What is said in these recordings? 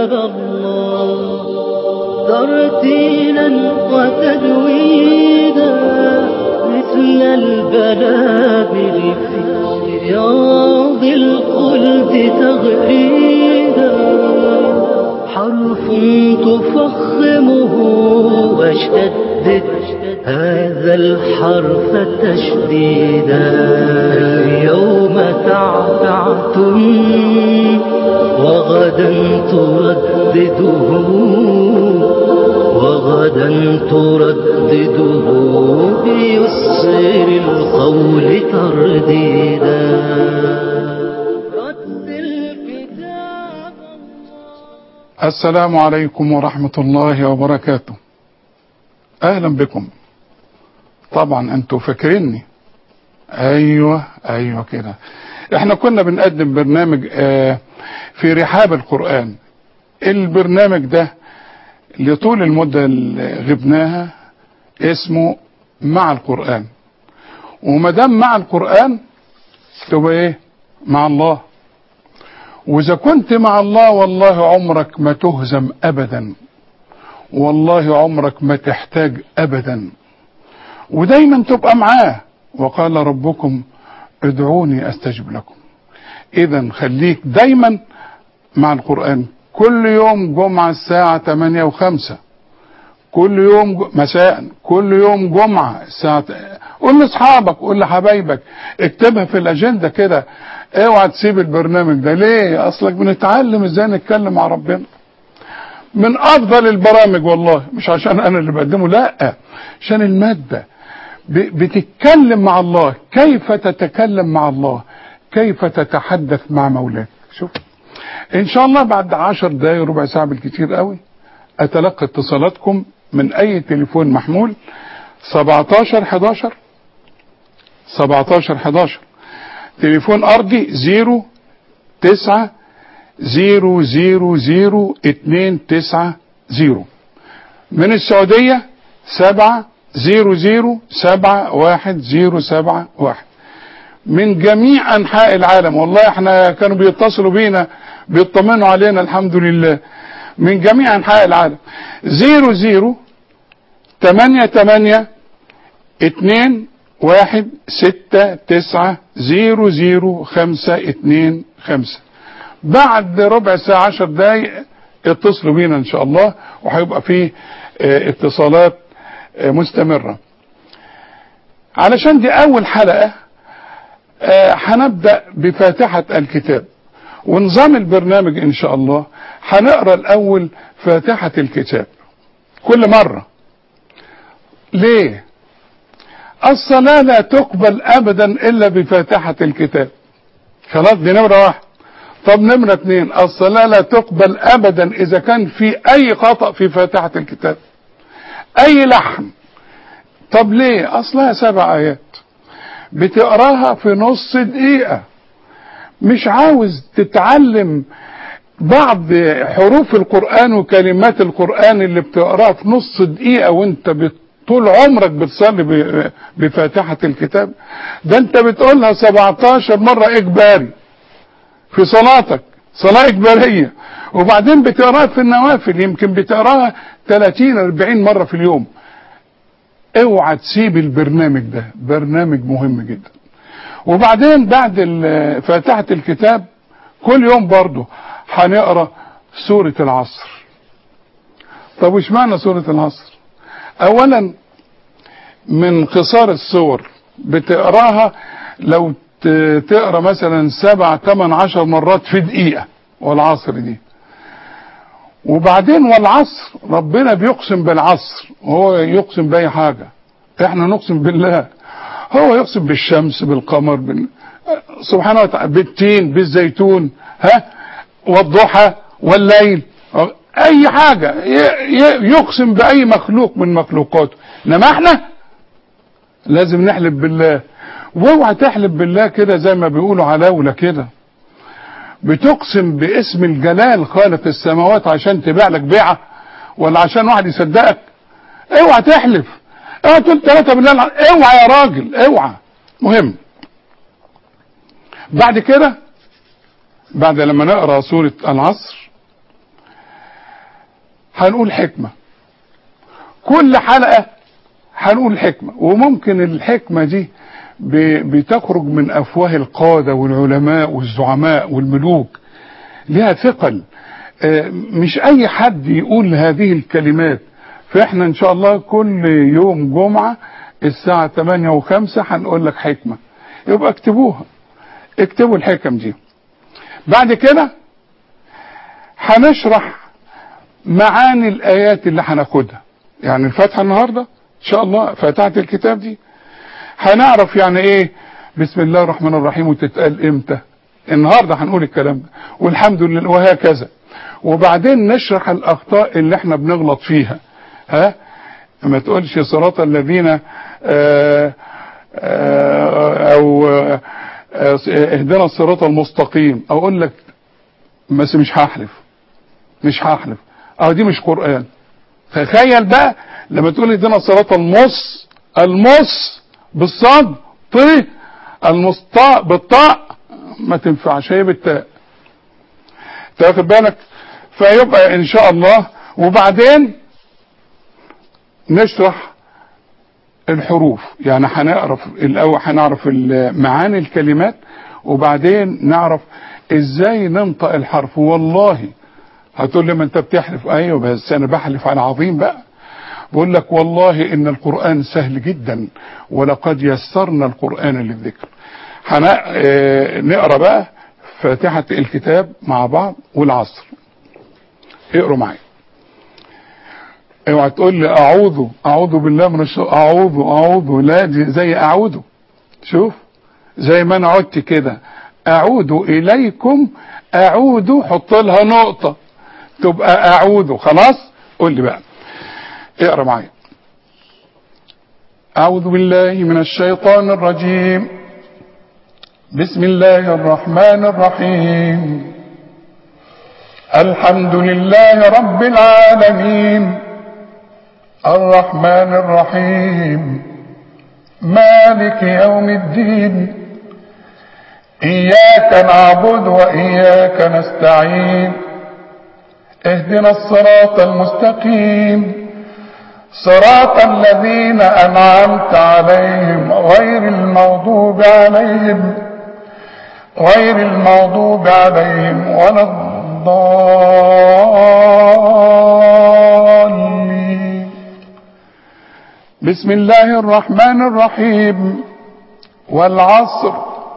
كتاب الله ترتيلا وتجويدا مثل البلابل في رياض الخلد تغريدا حرف تفخمه وشدد هذا الحرف تشديدا اليوم تعتعتم وغدا تردده وغدا تردده بيسر القول ترديدا رتل كتاب السلام عليكم ورحمة الله وبركاته اهلا بكم طبعا انتوا فاكريني ايوه ايوه كده احنا كنا بنقدم برنامج آه في رحاب القرآن البرنامج ده لطول المدة اللي غبناها اسمه مع القرآن ومدام مع القرآن تبقى ايه مع الله واذا كنت مع الله والله عمرك ما تهزم ابدا والله عمرك ما تحتاج ابدا ودايما تبقى معاه وقال ربكم ادعوني استجب لكم اذا خليك دايما مع القرآن كل يوم جمعة الساعة 8 و5 كل يوم ج... مساء كل يوم جمعة الساعة قول لاصحابك قول لحبايبك اكتبها في الاجندة كده اوعى تسيب البرنامج ده ليه اصلك بنتعلم ازاي نتكلم مع ربنا من افضل البرامج والله مش عشان انا اللي بقدمه لا عشان المادة بتتكلم مع الله كيف تتكلم مع الله كيف تتحدث مع مولاك شوف ان شاء الله بعد عشر دقايق ربع ساعة بالكتير قوي اتلقى اتصالاتكم من اي تليفون محمول 17 11 17 11 تليفون ارضي 0 9 0 0 0 2 9 0 من السعودية 7 0 0 7 1 0 7 1 من جميع انحاء العالم والله احنا كانوا بيتصلوا بينا بيطمنوا علينا الحمد لله من جميع انحاء العالم 00 8 8 2 1 6 9 0 0 5 2 5 بعد ربع ساعة 10 دقايق اتصلوا بينا ان شاء الله وهيبقى فيه اه اتصالات اه مستمرة علشان دي اول حلقة هنبدأ بفاتحة الكتاب ونظام البرنامج ان شاء الله هنقرا الاول فاتحة الكتاب كل مرة ليه الصلاة لا تقبل ابدا الا بفاتحة الكتاب خلاص دي نمرة واحد طب نمرة اتنين الصلاة لا تقبل ابدا اذا كان في اي خطأ في فاتحة الكتاب اي لحن طب ليه اصلها سبع ايات بتقراها في نص دقيقة مش عاوز تتعلم بعض حروف القرآن وكلمات القرآن اللي بتقراها في نص دقيقة وانت طول عمرك بتصلي بفاتحة الكتاب ده انت بتقولها 17 مرة اجباري في صلاتك صلاة اجبارية وبعدين بتقراها في النوافل يمكن بتقراها 30 40 مرة في اليوم اوعى تسيب البرنامج ده برنامج مهم جدا وبعدين بعد فاتحة الكتاب كل يوم برضه هنقرا سورة العصر طب وش معنى سورة العصر اولا من قصار السور بتقراها لو تقرا مثلا سبع ثمان عشر مرات في دقيقة والعصر دي وبعدين والعصر ربنا بيقسم بالعصر وهو يقسم بأي حاجة احنا نقسم بالله هو يقسم بالشمس بالقمر بال... سبحانه وتعالى بالتين بالزيتون ها والضحى والليل اي حاجة يقسم باي مخلوق من مخلوقاته انما احنا لازم نحلف بالله واوعى تحلف بالله كده زي ما بيقولوا علاولة كده بتقسم باسم الجلال خالق السماوات عشان تبيع لك بيعة ولا عشان واحد يصدقك اوعى تحلف اوعى تقول ثلاثة بالله اوعى يا راجل اوعى مهم بعد كده بعد لما نقرا سورة العصر هنقول حكمة كل حلقة هنقول حكمة وممكن الحكمة دي ب- بتخرج من أفواه القادة والعلماء والزعماء والملوك لها ثقل آه، مش أي حد يقول هذه الكلمات فإحنا إن شاء الله كل يوم جمعة الساعة 8 و5 هنقول لك حكمة يبقى اكتبوها اكتبوا الحكم دي بعد كده هنشرح معاني الآيات اللي هناخدها يعني الفاتحة النهاردة إن شاء الله فاتحة الكتاب دي هنعرف يعني إيه بسم الله الرحمن الرحيم وتتقال إمتى النهاردة هنقول الكلام ده والحمد لله وهكذا وبعدين نشرح الأخطاء اللي احنا بنغلط فيها ها ما تقولش صراط الذين آه آه أو آه آه، اهدنا الصراط المستقيم أو أقول لك بس مش هحلف مش هحلف اه دي مش قرآن تخيل بقى لما تقول اهدنا الصراط المص المص بالصاد طي المسطاء بالطاء ما تنفعش هي بالتاء تاخد بالك فيبقى ان شاء الله وبعدين نشرح الحروف يعني هنعرف الاول هنعرف ال- معاني الكلمات وبعدين نعرف ازاي ننطق الحرف والله هتقول لي ما انت بتحلف ايوه بس انا بحلف على عظيم بقى بقول لك والله ان القران سهل جدا ولقد يسرنا القران للذكر هن- آه، نقرا بقى فاتحه الكتاب مع بعض والعصر اقروا معايا اوعى تقول لي اعوذ اعوذ بالله من الشيطان اعوذ اعوذ لا دي زي اعوذ شوف زي ما انا عدت كده اعود اليكم اعود حط لها نقطه تبقى اعوذ خلاص قول لي بقى اقرا معايا اعوذ بالله من الشيطان الرجيم بسم الله الرحمن الرحيم الحمد لله رب العالمين الرحمن الرحيم مالك يوم الدين إياك نعبد وإياك نستعين اهدنا الصراط المستقيم صراط الذين أنعمت عليهم غير المغضوب عليهم غير المغضوب عليهم ولا الضالين بسم الله الرحمن الرحيم والعصر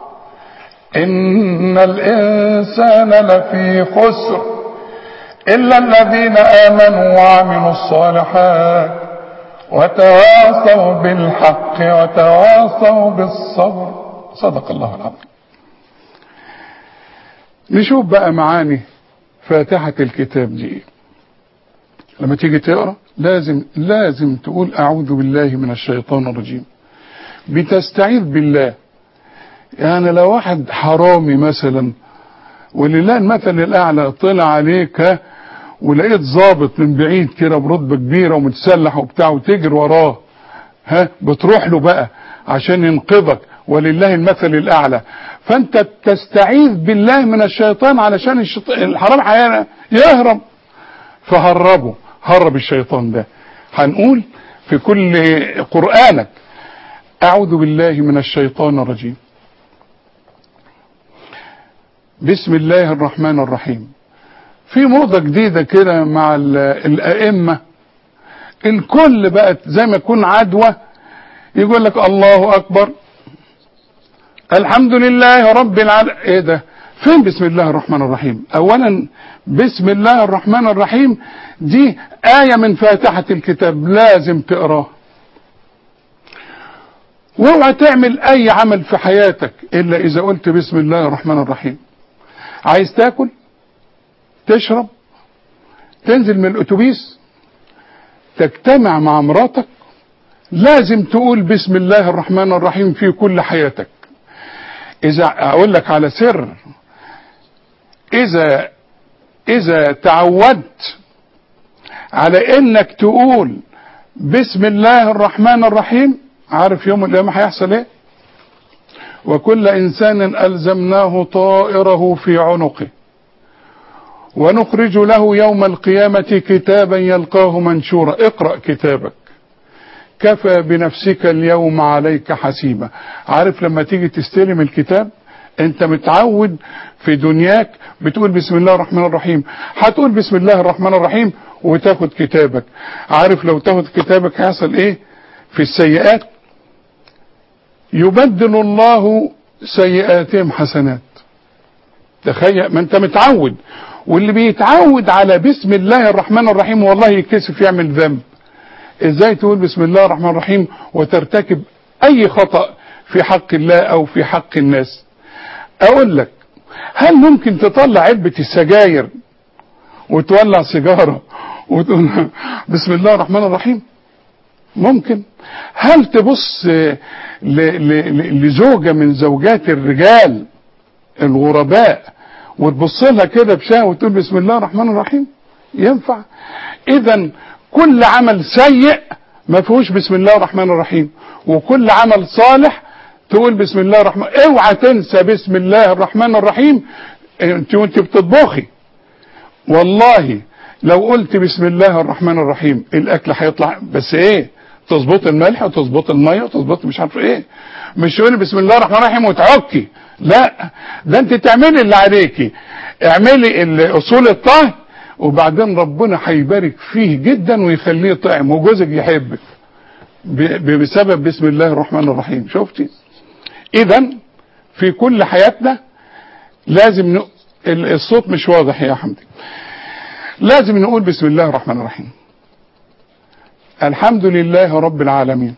إن الإنسان لفي خسر إلا الذين آمنوا وعملوا الصالحات وتواصوا بالحق وتواصوا بالصبر صدق الله العظيم نشوف بقى معاني فاتحة الكتاب دي لما تيجي تقرا لازم لازم تقول اعوذ بالله من الشيطان الرجيم بتستعيذ بالله يعني لو واحد حرامي مثلا ولله المثل الاعلى طلع عليك ها، ولقيت ظابط من بعيد كده برتبه كبيره ومتسلح وبتاع وتجري وراه ها بتروح له بقى عشان ينقذك ولله المثل الاعلى فانت تستعيذ بالله من الشيطان علشان الشيط- الحرام حيانا يهرب فهربه هرب الشيطان ده هنقول في كل قرآنك أعوذ بالله من الشيطان الرجيم بسم الله الرحمن الرحيم في موضة جديدة كده مع ال- الأئمة الكل بقت زي ما يكون عدوى يقول لك الله أكبر الحمد لله رب العالمين ايه ده فين بسم الله الرحمن الرحيم اولا بسم الله الرحمن الرحيم دي آية من فاتحة الكتاب لازم تقراها واوعى تعمل اي عمل في حياتك الا اذا قلت بسم الله الرحمن الرحيم عايز تاكل تشرب تنزل من الاتوبيس تجتمع مع مراتك لازم تقول بسم الله الرحمن الرحيم في كل حياتك اذا اقول لك على سر اذا اذا تعودت على انك تقول بسم الله الرحمن الرحيم عارف يوم القيامه هيحصل ايه وكل انسان الزمناه طائره في عنقه ونخرج له يوم القيامة كتابا يلقاه منشورا اقرأ كتابك كفى بنفسك اليوم عليك حسيبا عارف لما تيجي تستلم الكتاب انت متعود في دنياك بتقول بسم الله الرحمن الرحيم هتقول بسم الله الرحمن الرحيم وتاخد كتابك عارف لو تاخد كتابك هيحصل ايه في السيئات يبدل الله سيئاتهم حسنات تخيل ما انت متعود واللي بيتعود على بسم الله الرحمن الرحيم والله يكسف يعمل ذنب ازاي تقول بسم الله الرحمن الرحيم وترتكب اي خطأ في حق الله او في حق الناس اقول لك هل ممكن تطلع علبة السجاير وتولع سيجارة وتقول بسم الله الرحمن الرحيم ممكن هل تبص ل- ل- لزوجة من زوجات الرجال الغرباء وتبص لها كده بشهوة وتقول بسم الله الرحمن الرحيم ينفع اذا كل عمل سيء ما فيهوش بسم الله الرحمن الرحيم وكل عمل صالح تقول بسم الله الرحمن اوعى تنسى بسم الله الرحمن الرحيم انت وانت بتطبخي والله لو قلت بسم الله الرحمن الرحيم الاكل هيطلع بس ايه تظبط الملح وتظبط الميه وتظبط مش عارف ايه مش تقولي بسم الله الرحمن الرحيم وتعكي لا ده انت تعملي اللي عليكي اعملي ال- اصول الطهي وبعدين ربنا هيبارك فيه جدا ويخليه طعم وجوزك يحبك ب- ب- بسبب بسم الله الرحمن الرحيم شفتي اذا في كل حياتنا لازم ن... ال- الصوت مش واضح يا حمدي لازم نقول بسم الله الرحمن الرحيم الحمد لله رب العالمين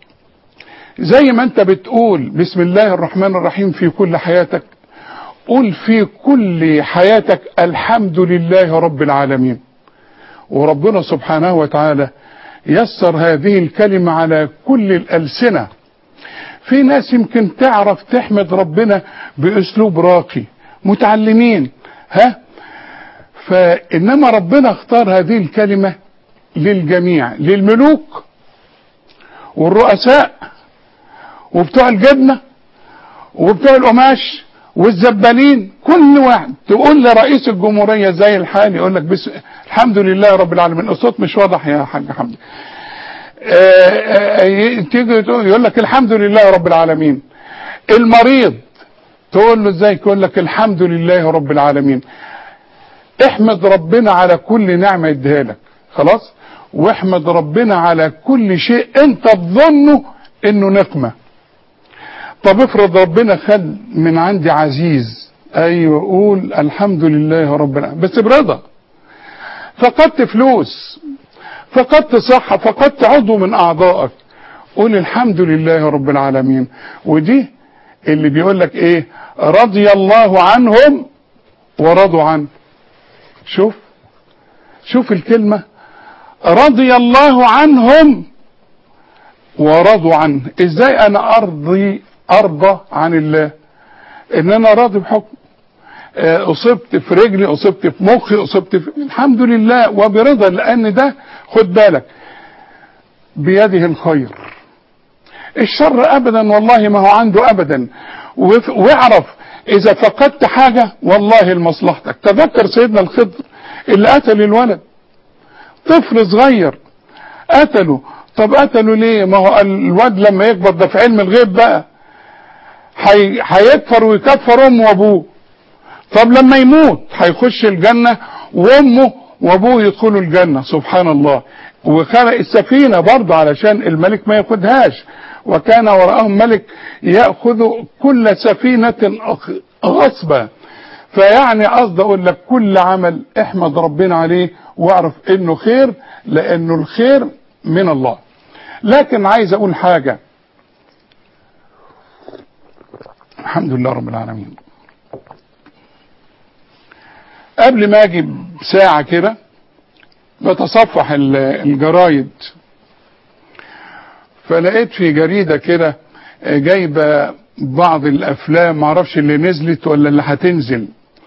زي ما انت بتقول بسم الله الرحمن الرحيم في كل حياتك قول في كل حياتك الحمد لله رب العالمين وربنا سبحانه وتعالى يسر هذه الكلمة على كل الألسنة في ناس يمكن تعرف تحمد ربنا بأسلوب راقي متعلمين ها فإنما ربنا اختار هذه الكلمة للجميع للملوك والرؤساء وبتوع الجبنة وبتوع القماش والزبالين كل واحد تقول لرئيس الجمهورية زي الحال يقول لك بس الحمد لله رب العالمين الصوت مش واضح يا حاج حمدي آه، آه، تيجي تقول- يقول لك الحمد لله رب العالمين المريض تقول له ازاي يقول لك الحمد لله رب العالمين احمد ربنا على كل نعمة يديها لك خلاص واحمد ربنا على كل شيء انت تظنه انه نقمة طب افرض ربنا خد من عندي عزيز ايوه قول الحمد لله رب العالمين بس برضا فقدت فلوس فقدت صحة فقدت عضو من اعضائك قول الحمد لله رب العالمين ودي اللي بيقول لك ايه رضي الله عنهم ورضوا عنه شوف شوف الكلمة رضي الله عنهم ورضوا عنه ازاي انا ارضي ارضى عن الله ان انا راضي بحكم آه، اصبت في رجلي اصبت في مخي اصبت في الحمد لله وبرضا لان ده خد بالك بيده الخير الشر ابدا والله ما هو عنده ابدا وف- واعرف اذا فقدت حاجة والله لمصلحتك تذكر سيدنا الخضر اللي قتل الولد طفل صغير قتله طب قتله ليه ما هو الواد لما يكبر ده في علم الغيب بقى هي- هيكفر ويكفر امه وابوه طب لما يموت هيخش الجنة وامه وابوه يدخلوا الجنة سبحان الله وخلق السفينة برضه علشان الملك ما ياخدهاش وكان وراءهم ملك يأخذ كل سفينة أخ- غصبا فيعني قصد اقول لك كل عمل احمد ربنا عليه واعرف انه خير لانه الخير من الله لكن عايز اقول حاجة الحمد لله رب العالمين قبل ما اجي بساعة كده بتصفح ال- الجرايد فلقيت في جريدة كده جايبة بعض الافلام معرفش اللي نزلت ولا اللي هتنزل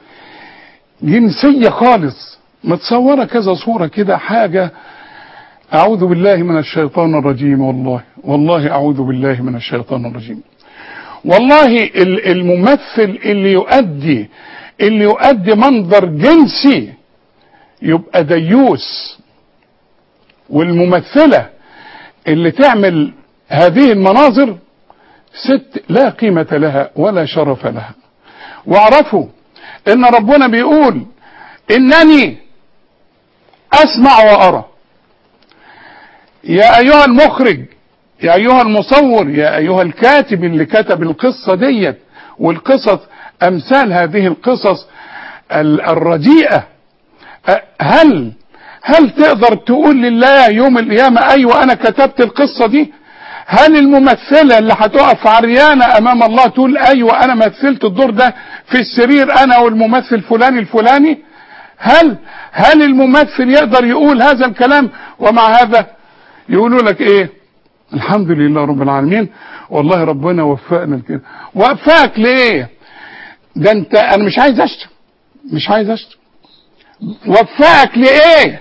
جنسية خالص متصورة كذا صورة كده حاجة اعوذ بالله من الشيطان الرجيم والله والله اعوذ بالله من الشيطان الرجيم والله ال- الممثل اللي يؤدي اللي يؤدي منظر جنسي يبقى ديوس والممثلة اللي تعمل هذه المناظر ست لا قيمة لها ولا شرف لها واعرفوا ان ربنا بيقول انني اسمع وارى يا ايها المخرج يا ايها المصور يا ايها الكاتب اللي كتب القصة ديت والقصص امثال هذه القصص الرديئة هل هل تقدر تقول لله يوم القيامة ايوه انا كتبت القصة دي هل الممثلة اللي هتقف عريانة امام الله تقول ايوه انا مثلت الدور ده في السرير انا والممثل فلان الفلاني هل هل الممثل يقدر يقول هذا الكلام ومع هذا يقولوا لك ايه الحمد لله رب العالمين والله ربنا وفقنا كده وفقك ليه ده انت انا مش عايز اشتم مش عايز اشتم وفقك لايه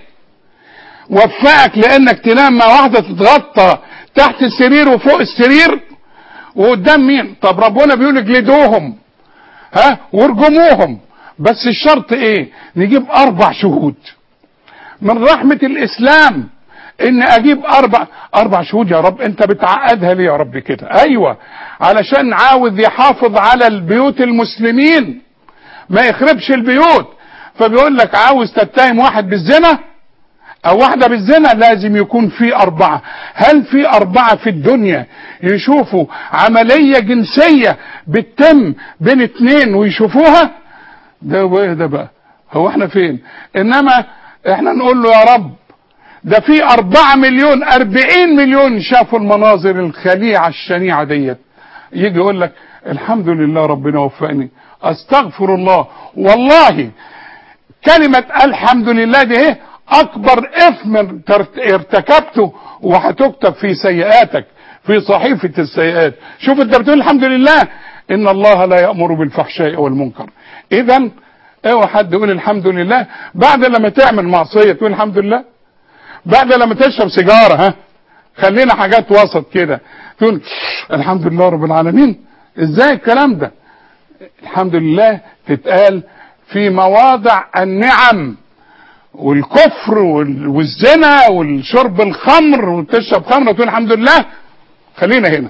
وفقك لانك تنام مع واحده تتغطى تحت السرير وفوق السرير وقدام مين طب ربنا بيقول اجلدوهم ها وارجموهم بس الشرط ايه نجيب اربع شهود من رحمة الاسلام ان اجيب اربع اربع شهود يا رب انت بتعقدها ليه يا رب كده ايوه علشان عاوز يحافظ على البيوت المسلمين ما يخربش البيوت فبيقول لك عاوز تتهم واحد بالزنا او واحدة بالزنا لازم يكون في اربعة هل في اربعة في الدنيا يشوفوا عملية جنسية بتتم بين اتنين ويشوفوها ده وايه ده بقى هو احنا فين انما احنا نقول له يا رب ده في اربعة مليون اربعين مليون شافوا المناظر الخليعة الشنيعة ديت يجي يقول لك الحمد لله ربنا وفقني استغفر الله والله كلمة الحمد لله دي ايه اكبر اثم ارتكبته وهتكتب في سيئاتك في صحيفة السيئات شوف انت بتقول الحمد لله ان الله لا يأمر بالفحشاء والمنكر اذا اوعى حد يقول الحمد لله بعد لما تعمل معصية تقول الحمد لله بعد لما تشرب سيجارة ها خلينا حاجات وسط كده تقول الحمد لله رب العالمين ازاي الكلام ده الحمد لله تتقال في مواضع النعم والكفر والزنا والشرب الخمر وتشرب خمر وتقول الحمد لله خلينا هنا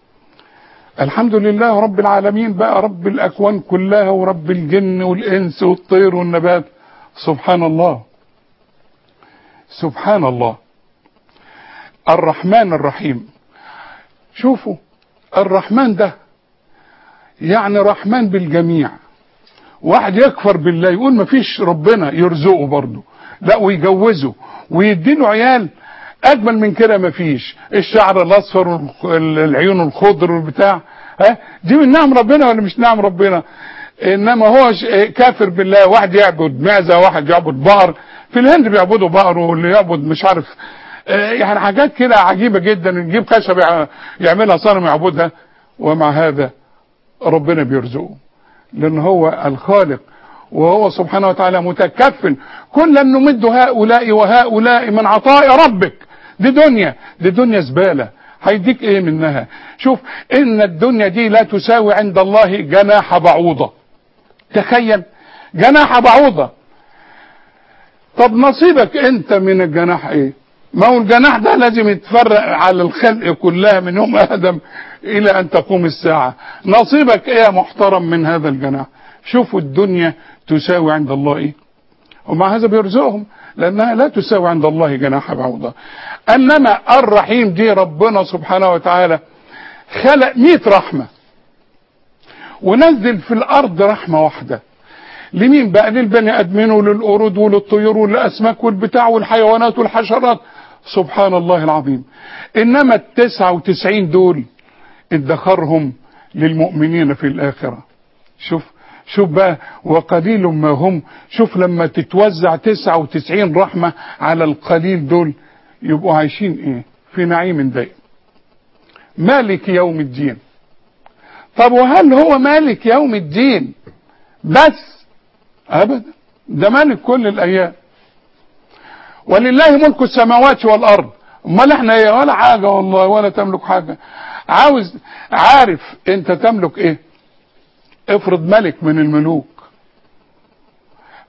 الحمد لله رب العالمين بقى رب الاكوان كلها ورب الجن والانس والطير والنبات سبحان الله سبحان الله الرحمن الرحيم شوفوا الرحمن ده يعني رحمن بالجميع واحد يكفر بالله يقول ما فيش ربنا يرزقه برضه لا ويجوزه ويديله عيال اجمل من كده ما فيش الشعر الاصفر والعيون الخضر والبتاع ها دي من نعم ربنا ولا مش نعم ربنا انما هو كافر بالله واحد يعبد معزه واحد يعبد بقر في الهند بيعبدوا بقر واللي يعبد مش عارف يعني حاجات كده عجيبه جدا نجيب خشب يعملها صنم يعبدها ومع هذا ربنا بيرزقه لان هو الخالق وهو سبحانه وتعالى متكفل كلا نمد هؤلاء وهؤلاء من عطاء ربك دي دنيا دي دنيا زبالة هيديك ايه منها شوف ان الدنيا دي لا تساوي عند الله جناح بعوضة تخيل جناح بعوضة طب نصيبك انت من الجناح ايه ما هو الجناح ده لازم يتفرق على الخلق كلها من يوم ادم الى ان تقوم الساعة نصيبك ايه يا محترم من هذا الجناح شوفوا الدنيا تساوي عند الله ايه ومع هذا بيرزقهم لانها لا تساوي عند الله جناح بعوضة انما الرحيم دي ربنا سبحانه وتعالى خلق مئة رحمة ونزل في الارض رحمة واحدة لمين بقى للبني ادمين وللقرود وللطيور وللاسماك والبتاع والحيوانات والحشرات سبحان الله العظيم انما التسعة وتسعين دول ادخرهم للمؤمنين في الاخرة شوف شوف بقى وقليل ما هم شوف لما تتوزع تسعة وتسعين رحمة على القليل دول يبقوا عايشين ايه في نعيم دائم مالك يوم الدين طب وهل هو مالك يوم الدين بس ابدا ده مالك كل الايام ولله ملك السماوات والارض امال احنا ايه ولا حاجه والله ولا تملك حاجه عاوز عارف انت تملك ايه افرض ملك من الملوك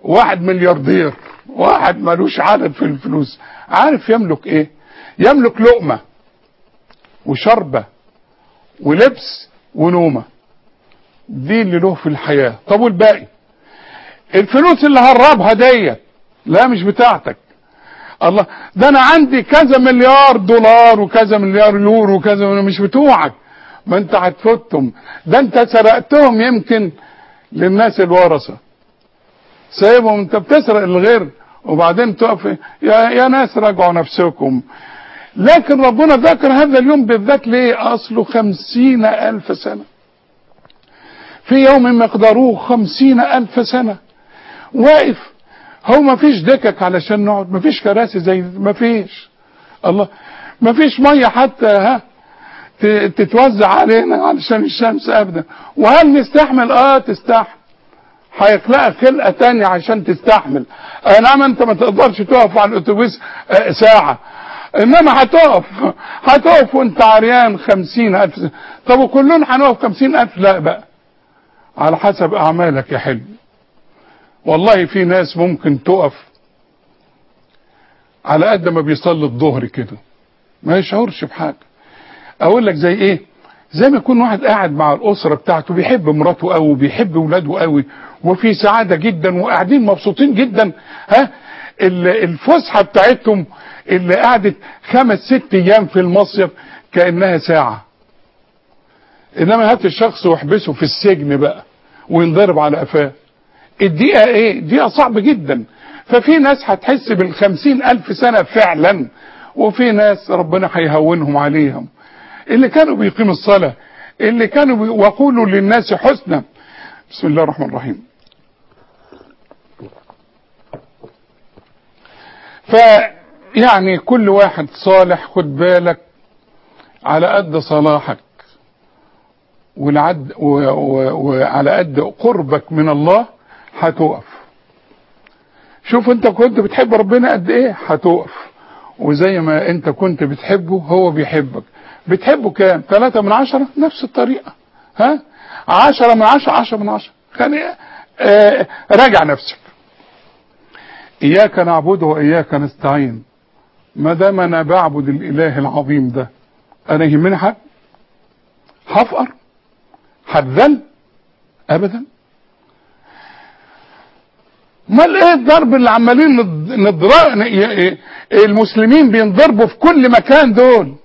واحد ملياردير واحد ملوش عدد في الفلوس عارف يملك ايه يملك لقمة وشربة ولبس ونومة دي اللي له في الحياة طب والباقي الفلوس اللي هربها ديت لا مش بتاعتك الله ده انا عندي كذا مليار دولار وكذا مليار يورو وكذا مش بتوعك ما انت هتفوتهم ده انت سرقتهم يمكن للناس الورثه سايبهم انت بتسرق الغير وبعدين تقف يا, يا ناس راجعوا نفسكم لكن ربنا ذكر هذا اليوم بالذات ليه اصله خمسين الف سنة في يوم مقداره خمسين الف سنة واقف هو ما فيش دكك علشان نقعد ما فيش كراسي زي ما فيش الله ما فيش مية حتى ها تتوزع علينا علشان الشمس ابدا وهل نستحمل اه تستحمل هيخلقك خلقه تانية عشان تستحمل اي نعم انت ما تقدرش تقف على الاتوبيس ساعة انما هتقف هتقف وانت عريان خمسين الف سنة. طب وكلنا هنقف خمسين الف لا بقى على حسب اعمالك يا حلو والله في ناس ممكن تقف على قد ما بيصلي الظهر كده ما يشعرش بحاجة اقول لك زي ايه زي ما يكون واحد قاعد مع الاسره بتاعته بيحب مراته قوي وبيحب ولاده قوي وفي سعاده جدا وقاعدين مبسوطين جدا ها الفسحه بتاعتهم اللي قعدت خمس ست ايام في المصيف كانها ساعه انما هات الشخص واحبسه في السجن بقى وينضرب على قفاه الدقيقه ايه دقيقه صعب جدا ففي ناس هتحس بالخمسين الف سنه فعلا وفي ناس ربنا هيهونهم عليهم اللي كانوا بيقيموا الصلاة اللي كانوا بي... وقولوا للناس حسنا بسم الله الرحمن الرحيم فيعني كل واحد صالح خد بالك على قد صلاحك وعلى وعلى قد قربك من الله هتقف شوف انت كنت بتحب ربنا قد ايه هتقف وزي ما انت كنت بتحبه هو بيحبك بتحبه كام ثلاثة من عشرة نفس الطريقة ها عشرة من عشرة عشرة من عشرة خلي آه راجع نفسك إياك نعبد وإياك نستعين ما دام أنا بعبد الإله العظيم ده أنا يهمني حد هفقر هتذل أبدا امال ايه الضرب اللي عمالين نضرب المسلمين بينضربوا في كل مكان دول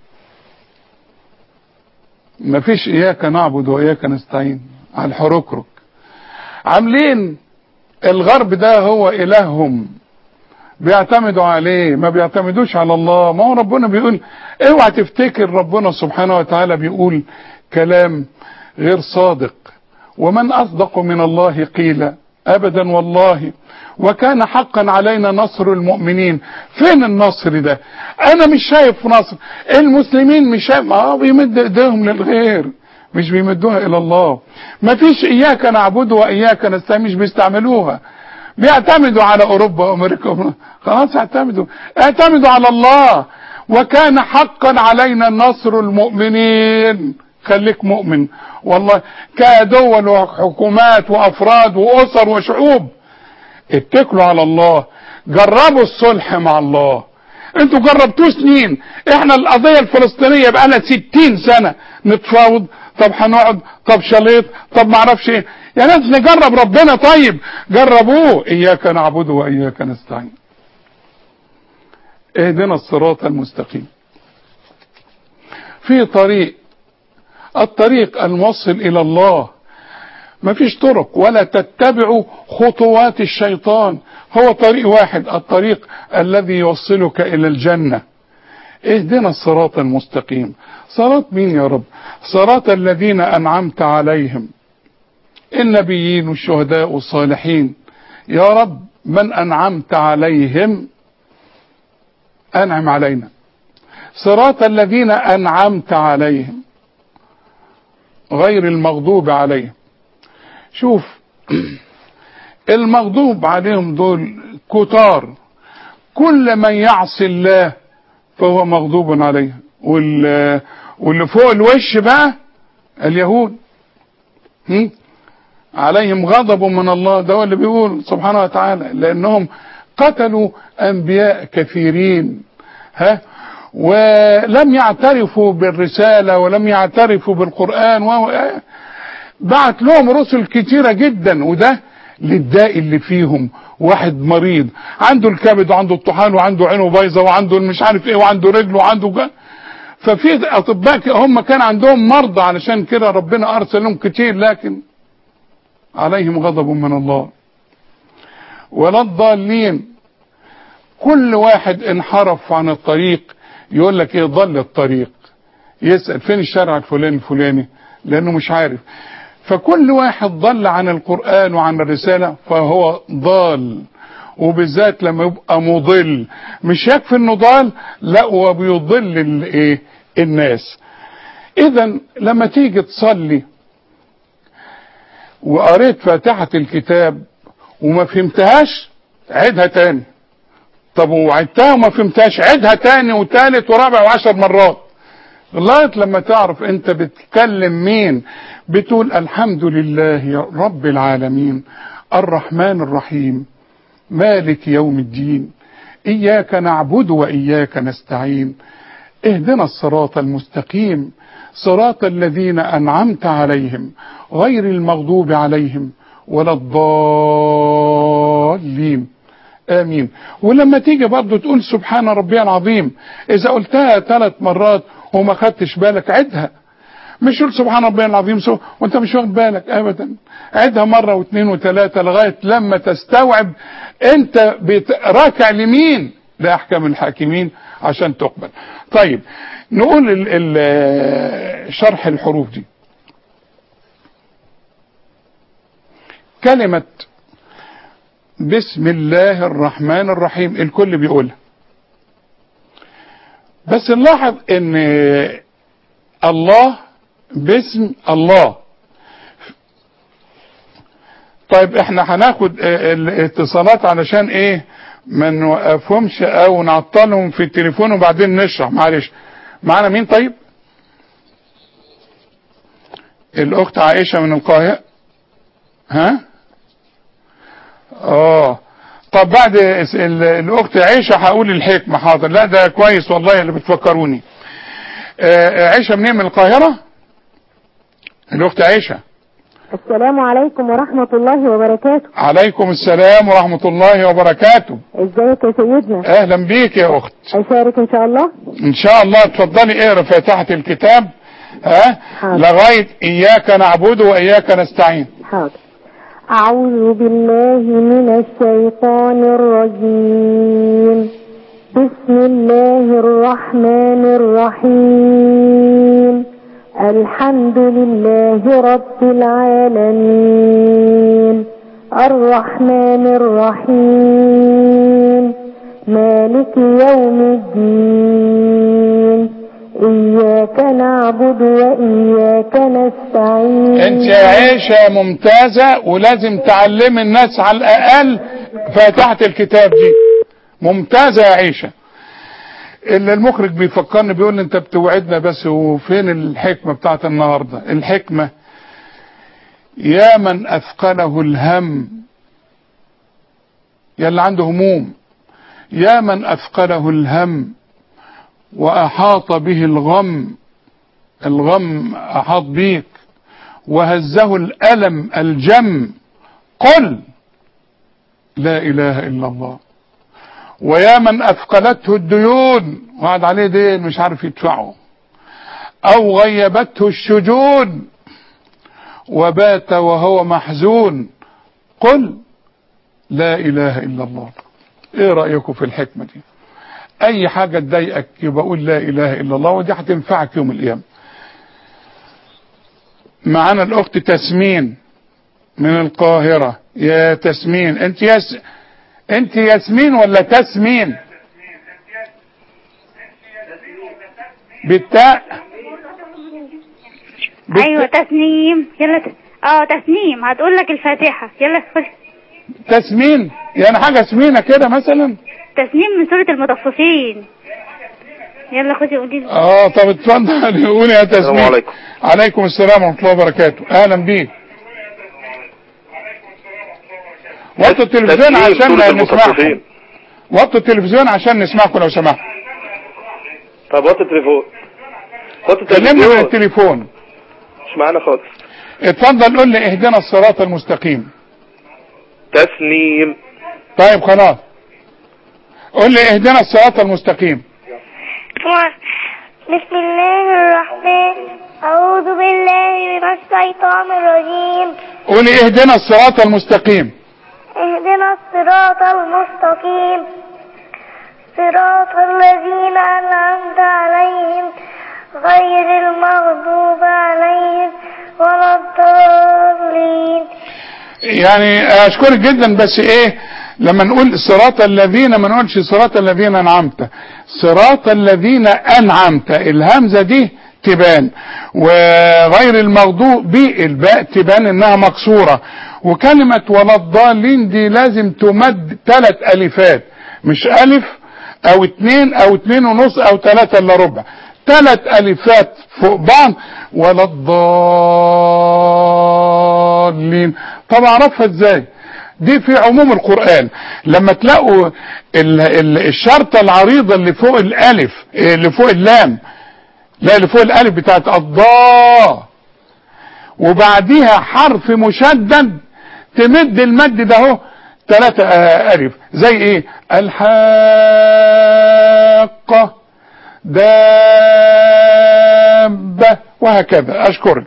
مفيش اياك نعبد واياك نستعين على الحركرك عاملين الغرب ده هو الههم بيعتمدوا عليه ما بيعتمدوش على الله ما هو ربنا بيقول اوعى تفتكر ربنا سبحانه وتعالى بيقول كلام غير صادق ومن اصدق من الله قيل ابدا والله وكان حقا علينا نصر المؤمنين فين النصر ده انا مش شايف نصر المسلمين مش شايف اه بيمد ايديهم للغير مش بيمدوها الى الله ما فيش اياك نعبد واياك نستعين مش بيستعملوها بيعتمدوا على اوروبا وامريكا خلاص اعتمدوا اعتمدوا على الله وكان حقا علينا نصر المؤمنين خليك مؤمن والله كدول وحكومات وافراد واسر وشعوب اتكلوا على الله جربوا الصلح مع الله انتوا جربتوه سنين احنا القضية الفلسطينية بقالها ستين سنة نتفاوض طب هنقعد طب شليط طب معرفش ايه يا ناس نجرب ربنا طيب جربوه اياك نعبد واياك نستعين اهدنا الصراط المستقيم في طريق الطريق الموصل الى الله ما فيش طرق ولا تتبعوا خطوات الشيطان هو طريق واحد الطريق الذي يوصلك الى الجنة اهدنا الصراط المستقيم صراط مين يا رب صراط الذين انعمت عليهم النبيين والشهداء والصالحين يا رب من انعمت عليهم انعم علينا صراط الذين انعمت عليهم غير المغضوب عليهم شوف المغضوب عليهم دول كتار كل من يعصي الله فهو مغضوب عليه واللي فوق الوش بقى اليهود عليهم غضب من الله ده هو اللي بيقول سبحانه وتعالى لانهم قتلوا انبياء كثيرين ها ولم يعترفوا بالرسالة ولم يعترفوا بالقرآن و... بعت لهم رسل كتيرة جدا وده للداء اللي فيهم واحد مريض عنده الكبد وعنده الطحال وعنده عينه بايظه وعنده مش عارف ايه وعنده رجل وعنده جا. ففي اطباء هم كان عندهم مرضى علشان كده ربنا ارسل لهم كتير لكن عليهم غضب من الله ولا الضالين كل واحد انحرف عن الطريق يقول لك ايه ضل الطريق يسأل فين الشارع الفلاني الفلاني لانه مش عارف فكل واحد ضل عن القرآن وعن الرسالة فهو ضال وبالذات لما يبقى مضل مش يكفي انه ضال لا هو بيضل الايه الناس اذا لما تيجي تصلي وقريت فاتحة الكتاب وما فهمتهاش عيدها تاني طب وعدتها وما فهمتهاش عيدها تاني وتالت ورابع وعشر مرات لغايه لما تعرف انت بتكلم مين بتقول الحمد لله رب العالمين الرحمن الرحيم مالك يوم الدين اياك نعبد واياك نستعين اهدنا الصراط المستقيم صراط الذين انعمت عليهم غير المغضوب عليهم ولا الضالين امين ولما تيجي برضه تقول سبحان ربي العظيم اذا قلتها ثلاث مرات وما خدتش بالك عدها مش قول سبحان ربي العظيم سو وانت مش واخد بالك ابدا عدها مره واثنين وثلاثه لغايه لما تستوعب انت راكع لمين لاحكام الحاكمين عشان تقبل طيب نقول ال ال شرح الحروف دي كلمه بسم الله الرحمن الرحيم الكل بيقولها بس نلاحظ ان الله باسم الله طيب احنا هناخد الاتصالات علشان ايه ما نوقفهمش او نعطلهم في التليفون وبعدين نشرح معلش معانا مين طيب الاخت عائشة من القاهرة ها اه طب بعد الاخت عيشة هقول الحكمة حاضر لا ده كويس والله اللي بتفكروني آه عيشة منين من القاهرة الاخت عيشة السلام عليكم ورحمة الله وبركاته عليكم السلام ورحمة الله وبركاته ازيك يا سيدنا اهلا بيك يا اخت اشارك ان شاء الله ان شاء الله اتفضلي اقرا فاتحة الكتاب ها حاضر. لغاية اياك نعبد واياك نستعين حاضر أعوذ بالله من الشيطان الرجيم بسم الله الرحمن الرحيم الحمد لله رب العالمين الرحمن الرحيم مالك يوم الدين إياك نعبد وإياك نستعين انت يا عيشة ممتازة ولازم تعلمي الناس على الاقل فاتحة الكتاب دي ممتازة يا عيشة اللي المخرج بيفكرني بيقول لي انت بتوعدنا بس وفين الحكمة بتاعت النهاردة الحكمة يا من اثقله الهم يا اللي عنده هموم يا من اثقله الهم واحاط به الغم الغم احاط بيك وهزه الالم الجم قل لا اله الا الله ويا من اثقلته الديون وقعد عليه دين مش عارف يدفعه او غيبته الشجون وبات وهو محزون قل لا اله الا الله ايه رايكم في الحكمه دي اي حاجه تضايقك يبقى قول لا اله الا الله ودي هتنفعك يوم القيامه معانا الاخت تسمين من القاهره يا تسمين انت يس انت ياسمين ولا تسمين بالتاء بالت- ايوه تسنيم يلا ت... اه تسنيم هتقول لك الفاتحه يلا خش تسمين يعني حاجه سمينه كده مثلا تسنيم من سوره المطففين يلا خشي قولي له. اه طب اتفضل قولي يا تسمين السلام عليكم. عليكم السلام ورحمه الله وبركاته اهلا بيك وطوا التلفزيون تسليم عشان سورة نسمعكم المطففين. وطوا التلفزيون عشان نسمعكم لو سمحت طب وطي التليفون وطي كلمني من التلفزيون التليفون مش معانا خالص اتفضل قول لي اهدنا الصراط المستقيم تسنيم طيب خلاص قول لي اهدنا الصراط المستقيم بسم الله الرحمن أعوذ بالله من الشيطان الرجيم قولي اهدنا الصراط المستقيم اهدنا الصراط المستقيم صراط الذين أنعمت عليهم غير المغضوب عليهم ولا الضالين يعني اشكرك جدا بس ايه لما نقول صراط الذين ما نقولش صراط الذين انعمت صراط الذين انعمت الهمزه دي تبان وغير المغضوب بي الباء تبان انها مكسوره وكلمه ولا الضالين دي لازم تمد ثلاث الفات مش الف او اتنين او اتنين ونص او ثلاثة الا ربع ثلاث الفات فوق بعض ولا الضالين طب اعرفها ازاي دي في عموم القرآن لما تلاقوا ال ال الشرطة العريضة اللي فوق الالف اللي فوق اللام لا اللي فوق الالف بتاعت الضاء وبعديها حرف مشدد تمد المد ده اهو ثلاثة آه، ألف زي إيه الحاقة دابة وهكذا أشكرك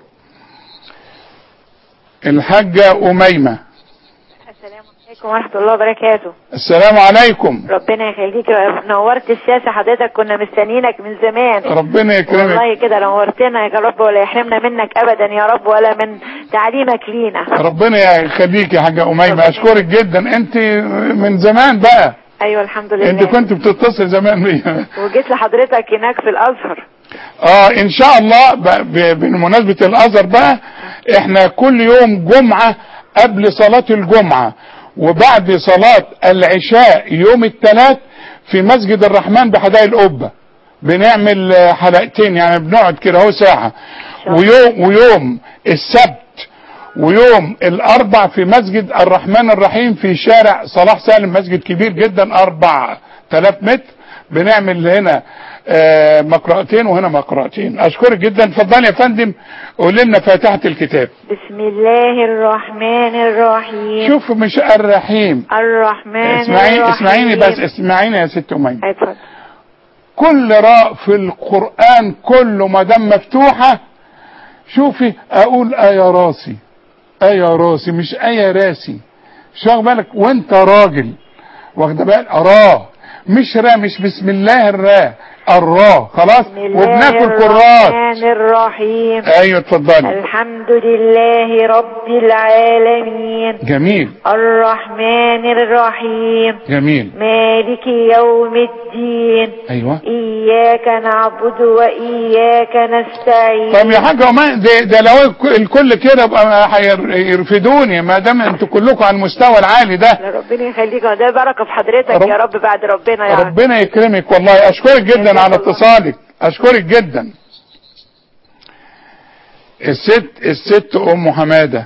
الحاجة أميمة السلام عليكم ورحمة الله وبركاته السلام عليكم ربنا يخليك نورت الشاشة حضرتك كنا مستنيينك من زمان ربنا يكرمك والله كده نورتنا يا رب ولا يحرمنا منك ابدا يا رب ولا من تعليمك لينا ربنا يخليك يا حاجة أميمة أشكرك جدا أنت من زمان بقى ايوه الحمد لله أنت كنت بتتصل زمان بيا وجيت لحضرتك هناك في الازهر اه ان شاء الله ب- ب- بمناسبة الازهر بقى احنا كل يوم جمعة قبل صلاة الجمعة وبعد صلاة العشاء يوم الثلاث في مسجد الرحمن بحدائق القبة بنعمل آه، حلقتين يعني بنقعد كده اهو ساعة ويوم ويوم السبت ويوم الاربع في مسجد الرحمن الرحيم في شارع صلاح سالم مسجد كبير جدا اربع تلاف متر بنعمل هنا آه، مقرأتين وهنا مقرأتين اشكرك جدا اتفضل يا فندم قول لنا فاتحة الكتاب بسم الله الرحمن الرحيم شوف مش الرحيم الرحمن اسمعيني الرحيم اسمعيني بس اسمعيني يا ست أمية اتفضل كل راء في القرآن كله ما دام مفتوحة شوفي اقول ايا راسي ايا راسي مش ايا راسي مش واخد بالك وانت راجل واخد بالك را مش را مش بسم الله الرا الرا خلاص بسم الله وبناكل كرات الرحمن الرحيم ايوه اتفضلي الحمد لله رب العالمين جميل الرحمن الرحيم جميل مالك يوم الدين ايوه إياك نعبد وإياك نستعين طب يا حاج عمان ده, ده لو الك- الكل كده يبقى هير- يرفدوني ما دام انتوا كلكم على المستوى العالي ده لا ربنا يخليك ده بركة في حضرتك رب- يا رب بعد ربنا يعني ربنا يكرمك والله اشكرك جدا على اتصالك اشكرك جدا الست الست ام حماده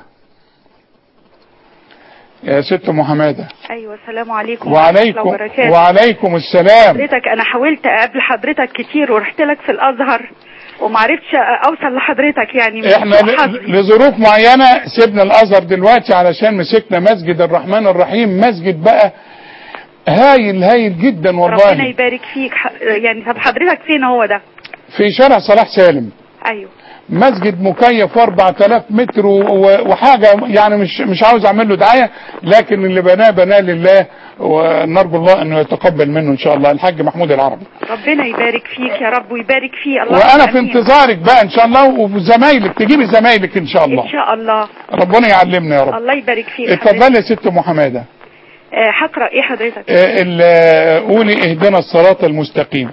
يا ست ام حماده ايوه السلام عليكم ورحمة الله وعليكم وبركاته. وعليكم السلام حضرتك انا حاولت اقابل حضرتك كتير ورحت لك في الازهر ومعرفتش اوصل لحضرتك يعني من احنا سوء ل- حظي. لظروف معينة سيبنا الازهر دلوقتي علشان مسكنا مسجد الرحمن الرحيم مسجد بقى هايل هايل جدا ربنا والله يبارك فيك ح- يعني طب حضرتك فين هو ده في شارع صلاح سالم ايوه مسجد مكيف 4000 متر و- و- وحاجة يعني مش مش عاوز اعمل له دعاية لكن اللي بناه بناه لله ونرجو الله انه يتقبل منه ان شاء الله الحاج محمود العربي ربنا يبارك فيك يا رب ويبارك فيه الله وانا في آمين. انتظارك بقى ان شاء الله وزمايلك تجيبي زمايلك ان شاء ان الله شاء الله ربنا يعلمنا يا رب الله يبارك فيك اتفضلي يا ست ام حماده آه، هقرا ايه حضرتك آه، ال- آه، قولي اهدنا الصراط المستقيم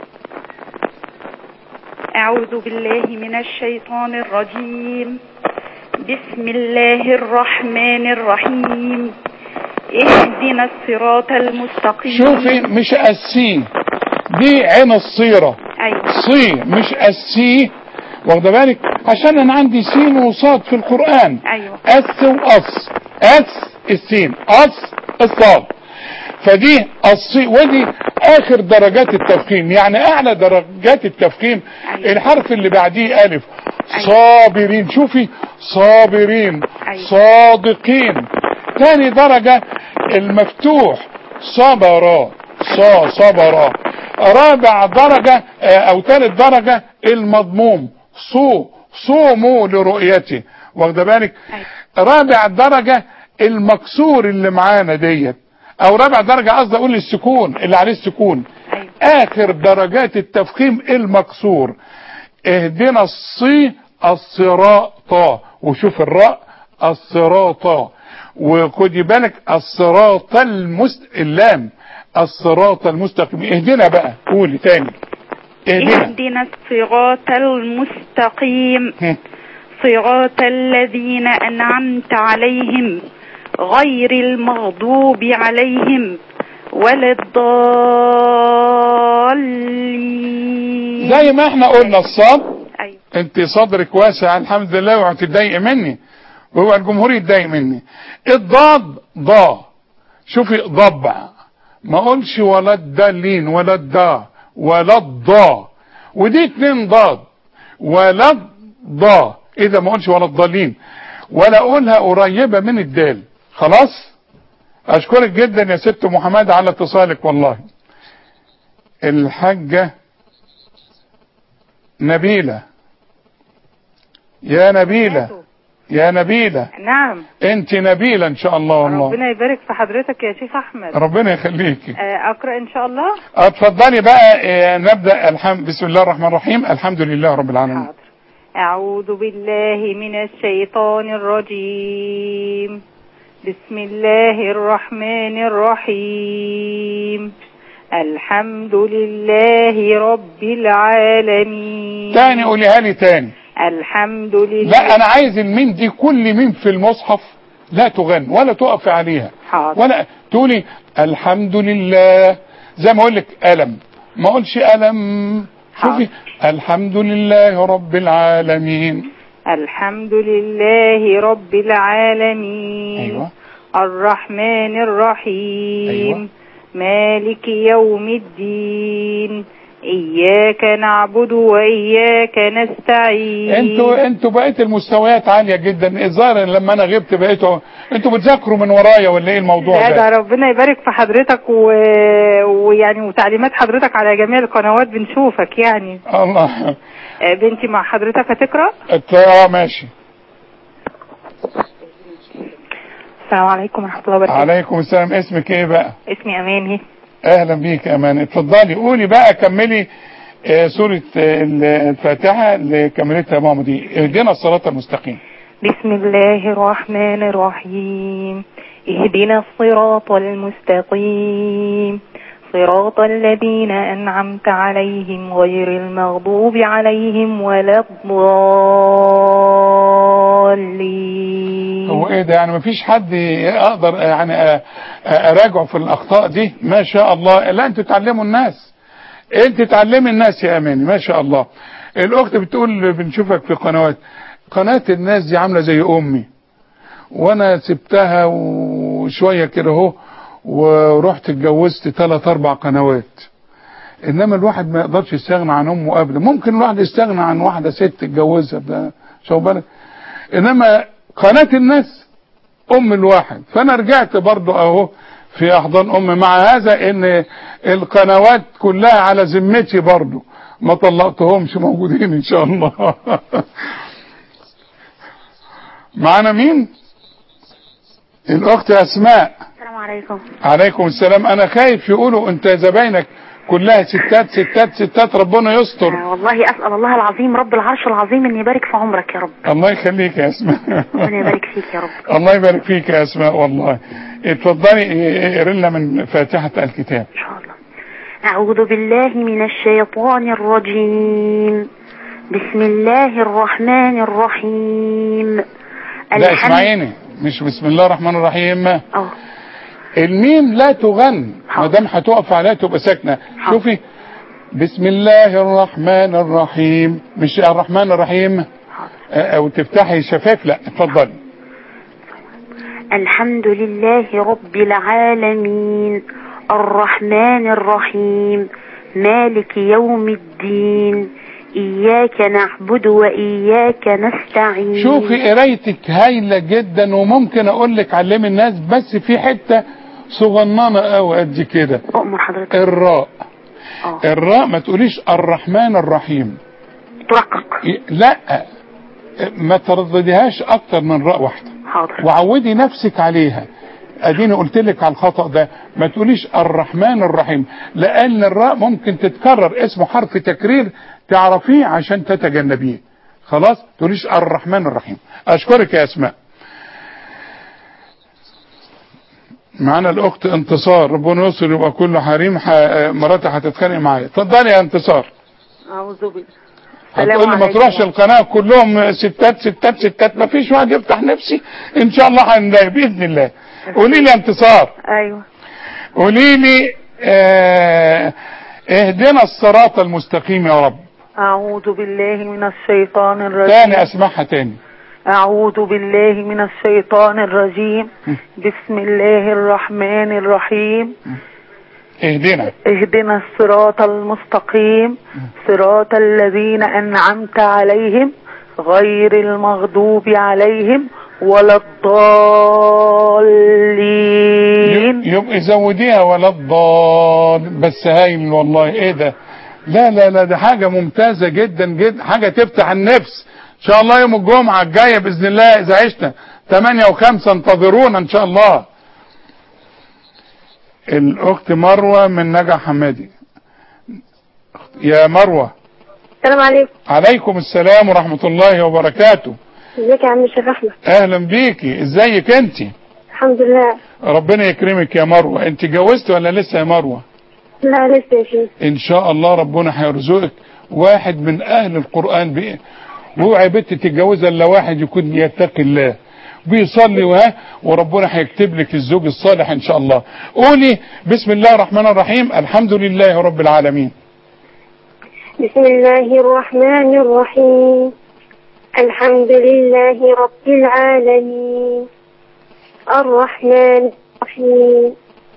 أعوذ بالله من الشيطان الرجيم بسم الله الرحمن الرحيم اهدنا الصراط المستقيم شوفي مش السي دي عين الصيرة أيوة صي مش السي واخده بالك عشان انا عندي سين وصاد في القرآن أيوة اس واص اس السين أص الصاد فدي الصي ودي اخر درجات التفخيم يعني اعلى درجات التفخيم أيوة. الحرف اللي بعديه الف صابرين شوفي صابرين أيوة. صادقين تاني درجة المفتوح صبرا صا صبرا رابع درجة آه، او ثالث درجة المضموم صو صوموا لرؤيته واخده بالك رابع درجة المكسور اللي معانا ديت او رابع درجة قصدي اقول السكون اللي عليه السكون أيوة. اخر درجات التفخيم المكسور اهدنا الصي الصراط وشوف الراء الصراط وخدي بالك الصراط المست اللام الصراط المستقيم اهدنا بقى قولي تاني اهدنا اهدنا الصراط المستقيم هم. صراط الذين أنعمت عليهم غير المغضوب عليهم ولا الضالين زي ما احنا قلنا الصاد أيوة. انت صدرك واسع الحمد لله وهتتضايق مني وهو الجمهور يتضايق مني الضاد ضا شوفي ضبع ما اقولش ولا الدالين ولا الدا ولا الضا ودي اتنين ضاد ولا الضا اذا ما اقولش ولا الضالين ولا اقولها قريبة من الدال خلاص اشكرك جدا يا ست محمد على اتصالك والله الحاجة نبيلة يا نبيلة يا نبيلة نعم انت نبيلة ان شاء الله والله ربنا يبارك في حضرتك يا شيخ أحمد ربنا يخليكي آه، أقرأ إن شاء الله اتفضلي بقى اه، نبدأ الحمد بسم الله الرحمن الرحيم الحمد لله رب العالمين حاضر أعوذ بالله من الشيطان الرجيم بسم الله الرحمن الرحيم الحمد لله رب العالمين تاني قوليها لي تاني الحمد لله لا انا عايز الميم دي كل ميم في المصحف لا تغن ولا تقف عليها حاضر ولا تقولي الحمد لله زي ما اقول لك الم ما اقولش الم شوفي الحمد لله رب العالمين الحمد لله رب العالمين ايوه الرحمن الرحيم أيوة. مالك يوم الدين إياك نعبد وإياك نستعين انتوا انتوا بقيت المستويات عاليه جدا الظاهر إن لما انا غبت بقيتوا انتوا بتذاكروا من ورايا ولا ايه الموضوع لا ده ده ربنا يبارك في حضرتك و... ويعني وتعليمات حضرتك على جميع القنوات بنشوفك يعني الله آه، بنتي مع حضرتك هتقرأ اه ماشي السلام عليكم ورحمة الله وبركاته عليكم السلام اسمك ايه بقى اسمي أماني اهلا بيك يا امان اتفضلي قولي بقى كملي آه، سورة آه، الفاتحة اللي كملتها يا ماما دي اهدنا الصراط المستقيم بسم الله الرحمن الرحيم اهدنا الصراط المستقيم صراط الذين أنعمت عليهم غير المغضوب عليهم ولا الضالين هو ايه ده يعني مفيش حد اقدر يعني آه، آه، اراجعه في الاخطاء دي ما شاء الله لا انتوا تعلموا الناس انت تعلمي الناس يا اماني ما شاء الله الاخت بتقول بنشوفك في قنوات قناة الناس دي عاملة زي امي وانا سبتها وشوية كده اهو ورحت اتجوزت ثلاث اربع قنوات انما الواحد ما يقدرش يستغنى عن امه ابدا ممكن الواحد يستغنى عن واحدة ست اتجوزها ده شو بالك انما قناة الناس ام الواحد فانا رجعت برضو اهو في احضان ام مع هذا ان القنوات كلها على ذمتي برضو ما طلقتهمش موجودين ان شاء الله معانا مين الاخت اسماء السلام عليكم عليكم السلام انا خايف يقولوا انت زباينك كلها ستات ستات ستات ربنا يستر آه، والله أسأل الله العظيم رب العرش العظيم أن يبارك في عمرك يا رب الله يخليك يا اسماء ربنا يبارك فيك يا رب الله يبارك فيك يا اسماء والله اتفضلي اقري لنا من فاتحة الكتاب إن شاء الله أعوذ بالله من الشيطان الرجيم بسم الله الرحمن الرحيم لا اسمعيني مش بسم الله الرحمن الرحيم اه الميم لا تغن ما دام هتقف عليها تبقى ساكنه شوفي بسم الله الرحمن الرحيم مش الرحمن الرحيم آه، او تفتحي شفاف لا اتفضلي الحمد لله رب العالمين الرحمن الرحيم مالك يوم الدين إياك نعبد وإياك نستعين شوفي قرايتك هايلة جدا وممكن اقول لك علمي الناس بس في حتة صغننة قوي قد كده أؤمر حضرتك الراء آه. الراء ما تقوليش الرحمن الرحيم ترقق ي- لا ما تردديهاش اكتر من راء واحدة حاضر وعودي نفسك عليها اديني قلت لك على الخطأ ده ما تقوليش الرحمن الرحيم لان الراء ممكن تتكرر اسمه حرف تكرير تعرفيه عشان تتجنبيه خلاص تقوليش الرحمن الرحيم اشكرك يا اسماء معانا الاخت انتصار ربنا يستر يبقى كله حريم ح... مراتي هتتخانق معايا اتفضلي يا انتصار أعوذ بالله السلام هتقول لي ما عليكم. تروحش القناه كلهم ستات ستات ستات ما فيش واحد يفتح نفسي ان شاء الله هنلاقي باذن الله قولي لي يا انتصار أيوه قولي لي آه اهدنا الصراط المستقيم يا رب أعوذ بالله من الشيطان الرجيم تاني اسمعها تاني أعوذ بالله من الشيطان الرجيم بسم الله الرحمن الرحيم اهدنا اهدنا الصراط المستقيم صراط الذين أنعمت عليهم غير المغضوب عليهم ولا الضالين يبقى زوديها ولا الضال بس هايل والله ايه ده لا لا لا ده حاجة ممتازة جدا جدا حاجة تفتح النفس ان شاء الله يوم الجمعة الجاية باذن الله اذا عشنا 8 و5 انتظرونا ان شاء الله الاخت مروة من نجا حمادي يا مروة السلام عليكم عليكم السلام ورحمة الله وبركاته ازيك يا عم الشيخ احمد اهلا بيكي ازيك انت الحمد لله ربنا يكرمك يا مروة انت جوزت ولا لسه يا مروة لا لسه يا شيخ ان شاء الله ربنا هيرزقك واحد من اهل القرآن بيه واوعي بنت تتجوزها الا واحد يكون يتقي الله بيصلي وها وربنا هيكتب لك الزوج الصالح ان شاء الله قولي بسم الله الرحمن الرحيم الحمد لله رب العالمين بسم الله الرحمن الرحيم الحمد لله رب العالمين الرحمن الرحيم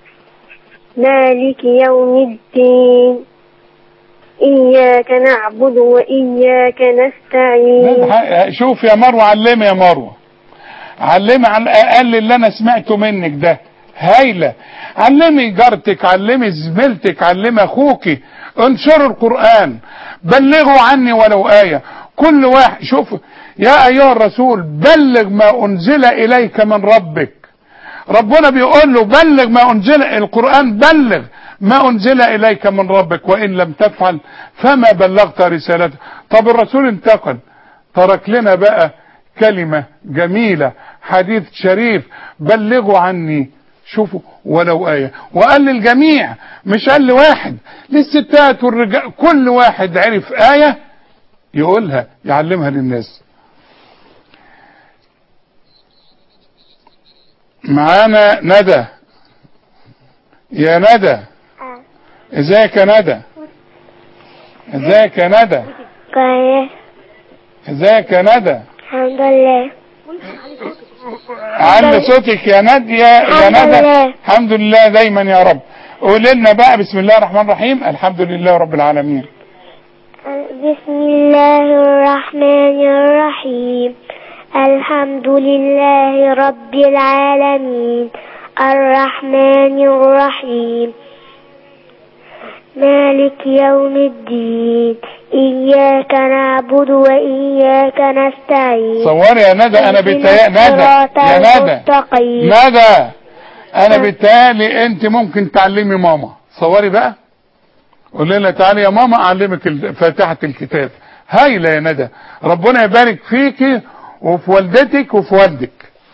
مالك يوم الدين إياك نعبد وإياك نستعين ح- شوف يا مروة علمي يا مروة علمي على الاقل اللي انا سمعته منك ده هايلة علمي جارتك علمي زميلتك علمي اخوكي انشروا القرآن بلغوا عني ولو آية كل واحد شوف يا ايها الرسول بلغ ما انزل اليك من ربك ربنا بيقول له بلغ ما انزل القرآن بلغ ما انزل اليك من ربك وان لم تفعل فما بلغت رسالته طب الرسول انتقل ترك لنا بقى كلمة جميلة حديث شريف بلغوا عني شوفوا ولو آية وقال للجميع مش قال لواحد للستات والرجال كل واحد عرف آية يقولها يعلمها للناس معانا ندى يا ندى ازيك يا ندى ازيك يا ندى كويس ازيك يا ندى الحمد لله علي صوتك يا نادية يا الحمد ندى لله. الحمد لله دايما يا رب قول لنا بقى بسم الله الرحمن الرحيم الحمد لله رب العالمين بسم الله الرحمن الرحيم الحمد لله رب العالمين الرحمن الرحيم مالك يوم الدين إياك نعبد وإياك نستعين صوري يا ندى انا بتهيأ ندى الصراط يا ندى المستقيم. ندى انا بتهيألي انت ممكن تعلمي ماما صوري بقى قول لنا تعالي يا ماما اعلمك ال- فاتحة الكتاب هايلة يا ندى ربنا يبارك فيكي وفي والدتك وفي والدك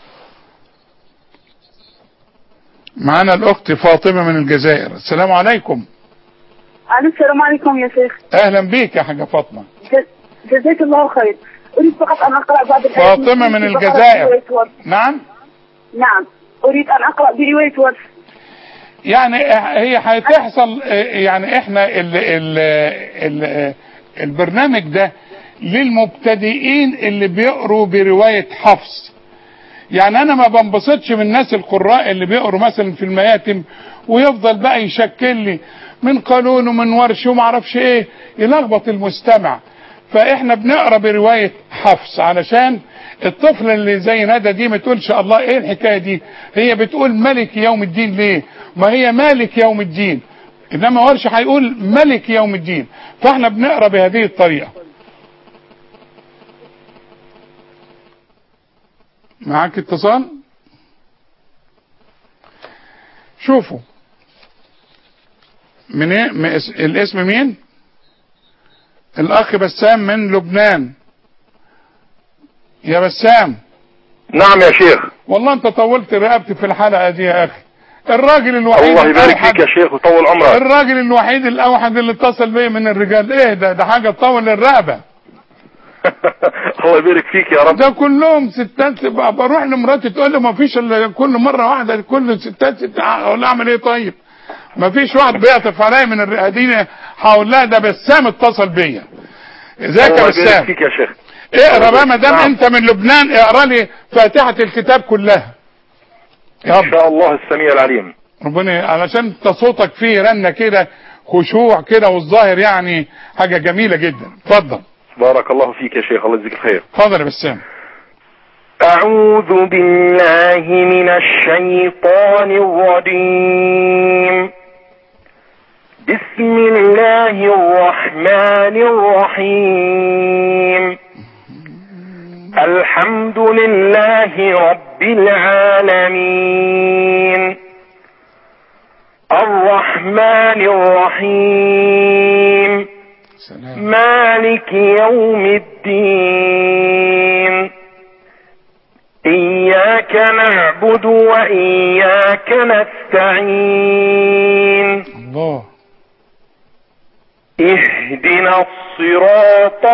معانا الاخت فاطمة من الجزائر السلام عليكم ألو السلام عليكم يا شيخ اهلا بيك يا حاجة فاطمة ج- جزاك الله خير أريد فقط أن أقرأ بعض الآيات فاطمة من في بقرة الجزائر. برواية ورش. نعم نعم أريد أن أقرأ برواية ورش يعني هي هتحصل يعني احنا ال ال ال البرنامج ده للمبتدئين اللي بيقروا برواية حفص يعني انا ما بنبسطش من الناس القراء اللي بيقروا مثلا في المياتم ويفضل بقى يشكل لي من قانون ومن ورش وما اعرفش ايه يلخبط المستمع فاحنا بنقرا بروايه حفص علشان الطفل اللي زي ندى دي ما تقولش الله ايه الحكايه دي هي بتقول ملك يوم الدين ليه ما هي مالك يوم الدين انما ورش هيقول ملك يوم الدين فاحنا بنقرا بهذه الطريقه معاك اتصال شوفوا من ايه من اس- الاسم مين الاخ بسام من لبنان يا بسام نعم يا شيخ والله انت طولت رقبتي في الحلقه دي يا اخي الراجل الوحيد الله يبارك الأوحد- فيك يا شيخ وطول عمرك الراجل الوحيد الاوحد اللي اتصل بيا من الرجال ايه ده ده حاجه تطول الرقبه الله يبارك فيك يا رب ده كلهم ستات بقى بروح لمراتي تقول لي ما فيش الا كل مره واحده كل ستات ست اقول لها اعمل ايه طيب ما فيش واحد بيعطف عليا من الرقادين هقول لها ده بسام اتصل بيا ازيك الله يا يبارك بسام فيك يا شيخ اقرا بقى ما دام نعم. انت من لبنان اقرا لي فاتحه الكتاب كلها يا ان رب شاء الله السميع العليم ربنا علشان انت صوتك فيه رنه كده خشوع كده والظاهر يعني حاجه جميله جدا اتفضل بارك الله فيك يا شيخ الله يجزيك الخير اتفضل يا بسام أعوذ بالله من الشيطان الرجيم بسم الله الرحمن الرحيم الحمد لله رب العالمين الرحمن الرحيم سلام مالك يوم الدين إياك نعبد وإياك نستعين الله اهدنا الصراط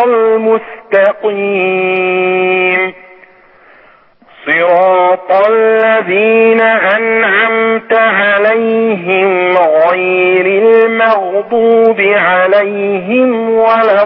المستقيم صراط الذين أنعمت عليهم غير المغضوب عليهم ولا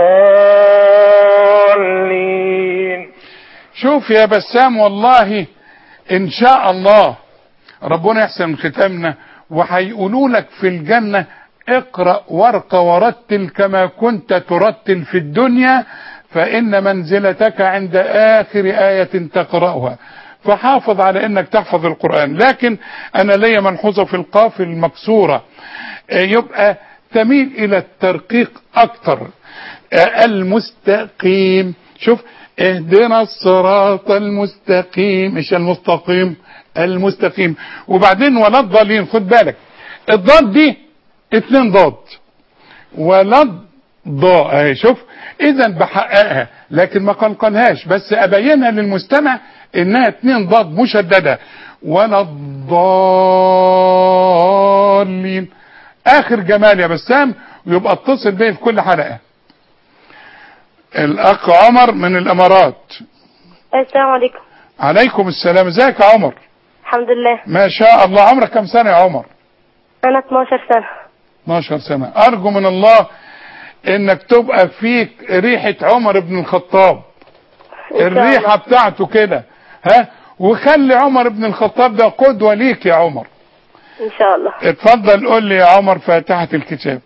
الضالين شوف يا بسام والله ان شاء الله ربنا يحسن ختامنا وهيقولوا لك في الجنة اقرأ وارق ورتل كما كنت ترتل في الدنيا فإن منزلتك عند آخر آية تقرأها فحافظ على انك تحفظ القرآن لكن انا ليا ملحوظة في القاف المكسورة آه، يبقى تميل الى الترقيق اكتر آه، المستقيم شوف اهدنا الصراط المستقيم مش المستقيم المستقيم وبعدين ولا الضالين خد بالك الضاد دي اتنين ضاد ولا ضاء اهي شوف اذا بحققها لكن ما قلقلهاش بس ابينها للمستمع انها اتنين ضاد مشدده ولا الضالين اخر جمال يا بسام ويبقى اتصل بيه في كل حلقه الاخ عمر من الامارات السلام عليكم عليكم السلام ازيك يا عمر الحمد لله ما شاء الله عمرك كم سنه يا عمر انا 12 سنة 12 سنه ارجو من الله انك تبقى فيك ريحه عمر بن الخطاب إن شاء الريحه الله. بتاعته كده ها وخلي عمر بن الخطاب ده قدوه ليك يا عمر ان شاء الله اتفضل قول لي يا عمر فاتحه الكتاب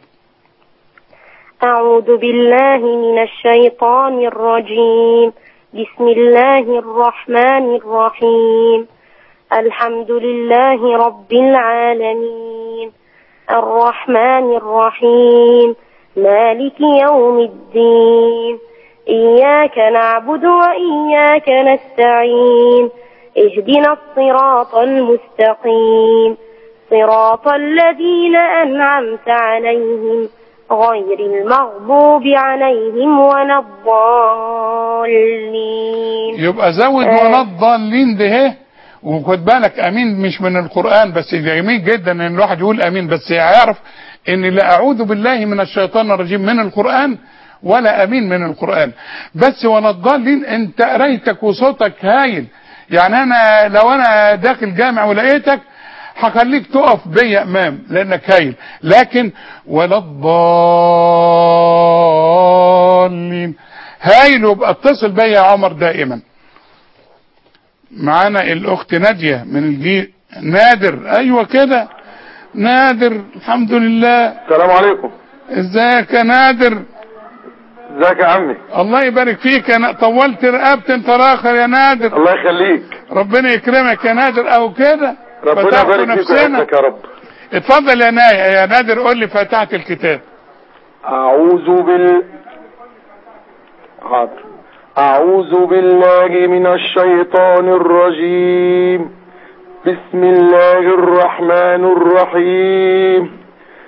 أعوذ بالله من الشيطان الرجيم بسم الله الرحمن الرحيم الحمد لله رب العالمين الرحمن الرحيم مالك يوم الدين إياك نعبد وإياك نستعين اهدنا الصراط المستقيم صراط الذين أنعمت عليهم غير المغضوب عليهم ولا الضالين يبقى زود آه. ولا الضالين ده اهي وخد بالك امين مش من القران بس جميل جدا ان الواحد يقول امين بس يعرف ان لا اعوذ بالله من الشيطان الرجيم من القران ولا امين من القران بس ولا الضالين انت قرايتك وصوتك هايل يعني انا لو انا داخل جامع ولقيتك هخليك تقف بيا امام لانك هايل لكن ولا الضالين هايل وابقى اتصل بيا يا عمر دائما معانا الاخت نادية من الجيل نادر ايوه كده نادر الحمد لله السلام عليكم ازيك يا نادر ازيك يا عمي الله يبارك فيك انا طولت رقبت انت راخر يا نادر الله يخليك ربنا يكرمك يا نادر او كده ربنا فتحت يبارك فيك نفسنا ويحفظك يا رب اتفضل يا نايا يا نادر قول لي فتحة الكتاب أعوذ بال حاضر أعوذ بالله من الشيطان الرجيم بسم الله الرحمن الرحيم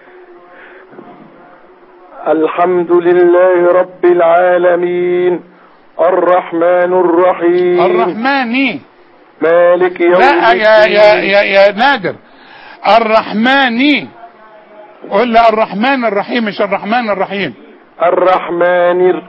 الحمد لله رب العالمين الرحمن الرحيم الرحماني مالك يوم لا يا الدين. يا يا يا نادر الرحماني قول لي الرحمن الرحيم مش الرحمن الرحيم الرحمن الر-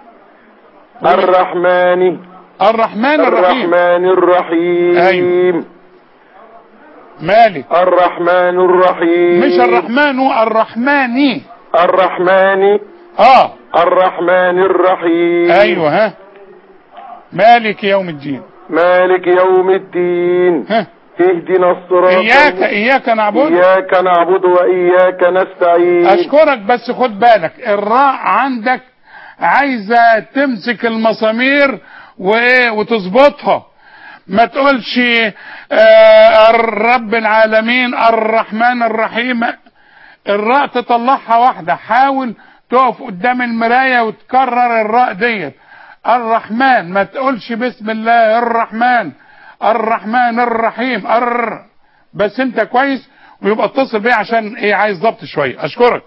الرحمن الرحمن الرحيم الرحمن الرحيم أيوة. مالك الرحمن الرحيم مش الرحمن الرحماني الرحمن اه الرحمن الرحيم ايوه ها مالك يوم الدين مالك يوم الدين ها اهدنا الصراط اياك الم- اياك نعبد إياك نعبد وإياك نستعين اشكرك بس خد بالك الراء عندك عايزه تمسك المسامير وايه وتظبطها ما تقولش آه الرب العالمين الرحمن الرحيم الراء تطلعها واحده حاول تقف قدام المرايه وتكرر الراء ديت الرحمن ما تقولش بسم الله الرحمن الرحمن الرحيم الر بس انت كويس ويبقى اتصل بيه عشان ايه عايز ضبط شويه اشكرك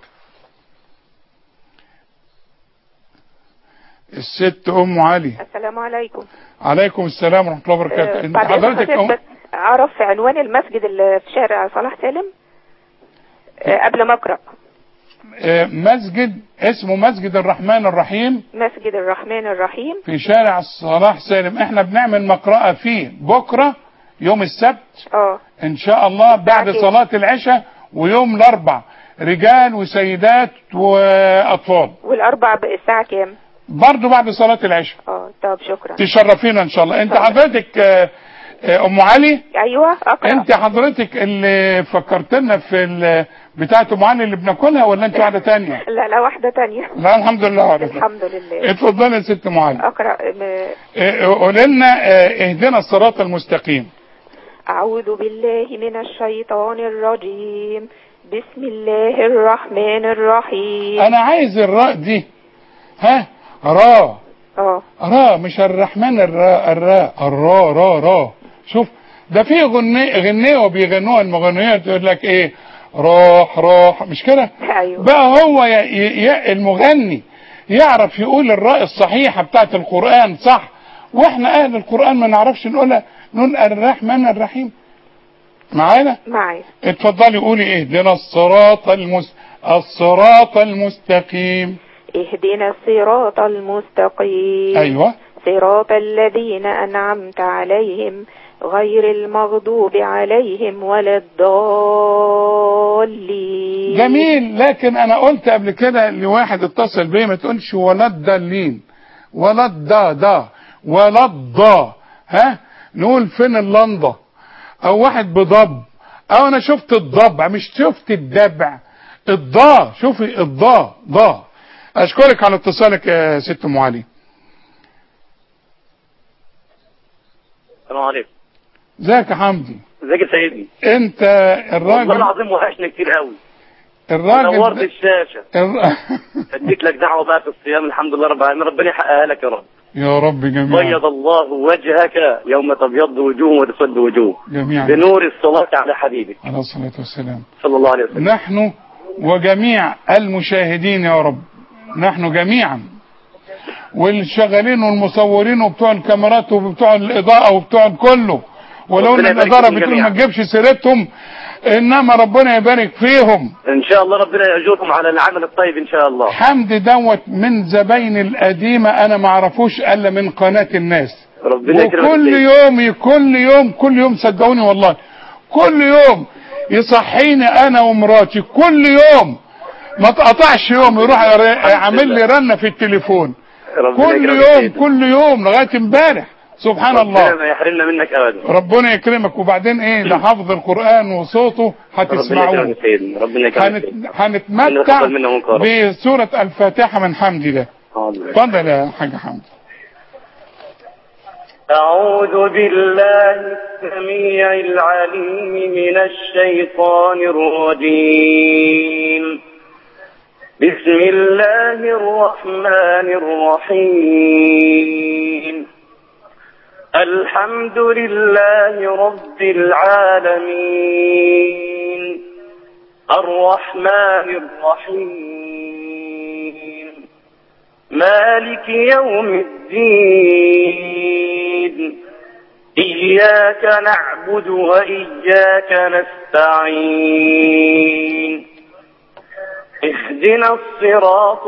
الست ام علي السلام عليكم عليكم السلام ورحمه الله وبركاته انت بعد إذن حضرتك حضرتك أم... بس اعرف عنوان المسجد اللي في شارع صلاح سالم آه، قبل ما اقرا آه، مسجد اسمه مسجد الرحمن الرحيم مسجد الرحمن الرحيم في شارع صلاح سالم احنا بنعمل مقرأة فيه بكرة يوم السبت اه ان شاء الله بعد كام؟ صلاة العشاء ويوم الاربع رجال وسيدات واطفال والاربع بقى الساعه كام برضو بعد صلاة العشاء اه طب شكرا تشرفينا ان شاء الله انت اتفضل. حضرتك آه، آه، ام علي ايوه اقرا انت حضرتك اللي فكرتنا في ال- بتاعت ام علي اللي بناكلها ولا انت واحده تانية لا لا واحده تانية لا الحمد لله واحدة تانية. الحمد لله اتفضلي يا ست ام علي اقرا م- اه، قولي لنا اه، اهدنا الصراط المستقيم أعوذ بالله من الشيطان الرجيم بسم الله الرحمن الرحيم انا عايز الراء دي ها را اه را مش الرحمن الراء الراء الراء را را شوف ده في غني غنية وبيغنوها المغنيات يقول لك ايه راح راح مش كده ايوه بقى هو ي... ي... المغني يعرف يقول الراء الصحيحة بتاعت القرآن صح واحنا اهل القرآن ما نعرفش نقولها نقول الرحمن الرحيم معانا معايا اتفضلي قولي اهدنا الصراط المس... الصراط المستقيم اهدنا الصراط المستقيم ايوه صراط الذين أنعمت عليهم غير المغضوب عليهم ولا الضالين جميل لكن انا قلت قبل كده لواحد اتصل بيا ما تقولش ولا الضالين ولا الدا دا ولا الضا ها نقول فين اللنضة او واحد بضب او انا شفت الضبع مش شفت الدبع الضا شوفي الضا ضا اشكرك على اتصالك يا ست ام علي السلام عليكم ازيك يا حمدي ازيك يا سيدي انت والله الراجل العظيم وحشني كتير قوي الراجل نورت ده- الشاشه الر- اديك لك دعوه بقى في الصيام الحمد لله رب العالمين ربنا يحققها لك يا رب يا رب جميعا بيض الله وجهك يوم تبيض وجوه وتسود وجوه جميعا بنور الصلاه على حبيبك عليه الصلاة والسلام صلى الله عليه وسلم نحن وجميع المشاهدين يا رب نحن جميعا والشغالين والمصورين وبتوع الكاميرات وبتوع الإضاءة وبتوع كله ولو ان ربنا يبارك الإدارة فيهم بتقول جميعا. ما تجيبش سيرتهم إنما ربنا يبارك فيهم ان شاء الله ربنا يأجركم على العمل الطيب ان شاء الله حمد دوت من زباين القديمة أنا ما اعرفوش إلا من قناة الناس ربنا يكرمك وكل يا سيدي. يوم كل يوم كل يوم صدقوني والله كل يوم يصحيني انا ومراتي كل يوم ما تقطعش يوم يروح ير- عامل لي رنه في التليفون ربنا كل يكرمك يا يوم سيدي. كل يوم لغايه امبارح سبحان ربنا الله ما يحرمنا منك ابدا ربنا يكرمك وبعدين ايه ده حافظ القرآن وصوته ربنا هتسمعوه يكرمك سيدنا ربنا يكرمك هنت... سيدنا. هنتمتع ربنا يتقبل منا ومنكم يا رب. بسورة الفاتحة من حمد الله حاضر. اتفضل يا حاج حمد أعوذ بالله السميع العليم من الشيطان الرجيم بسم الله الرحمن الرحيم الحمد لله رب العالمين الرحمن الرحيم مالك يوم الدين إياك نعبد وإياك نستعين اهدنا الصراط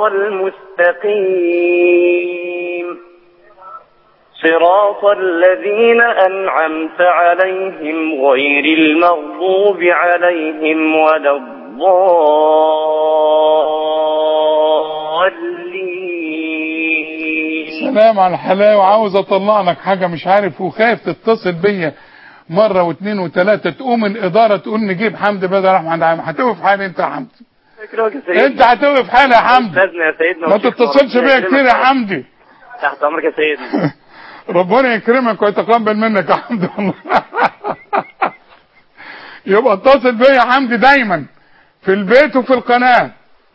المستقيم صراط الذين أنعمت عليهم غير المغضوب عليهم ولا الضالين سلام على الحلاوة عاوز اطلع لك حاجة مش عارف وخايف تتصل بيا مرة واثنين وثلاثة تقوم الإدارة تقول نجيب حمد بدل أحمد عام هتوقف حالي أنت يا حمد أنت هتوقف حالي يا حمد أستاذنا يا سيدنا ما وشيخنا، تتصلش ربنا بيا يكرمك كتير يا يا رب. حمدي تحت أمرك يا سيدنا ربنا يكرمك ويتقبل منك يا حمد والله يبقى اتصل بيا يا حمدي دايما في البيت وفي القناة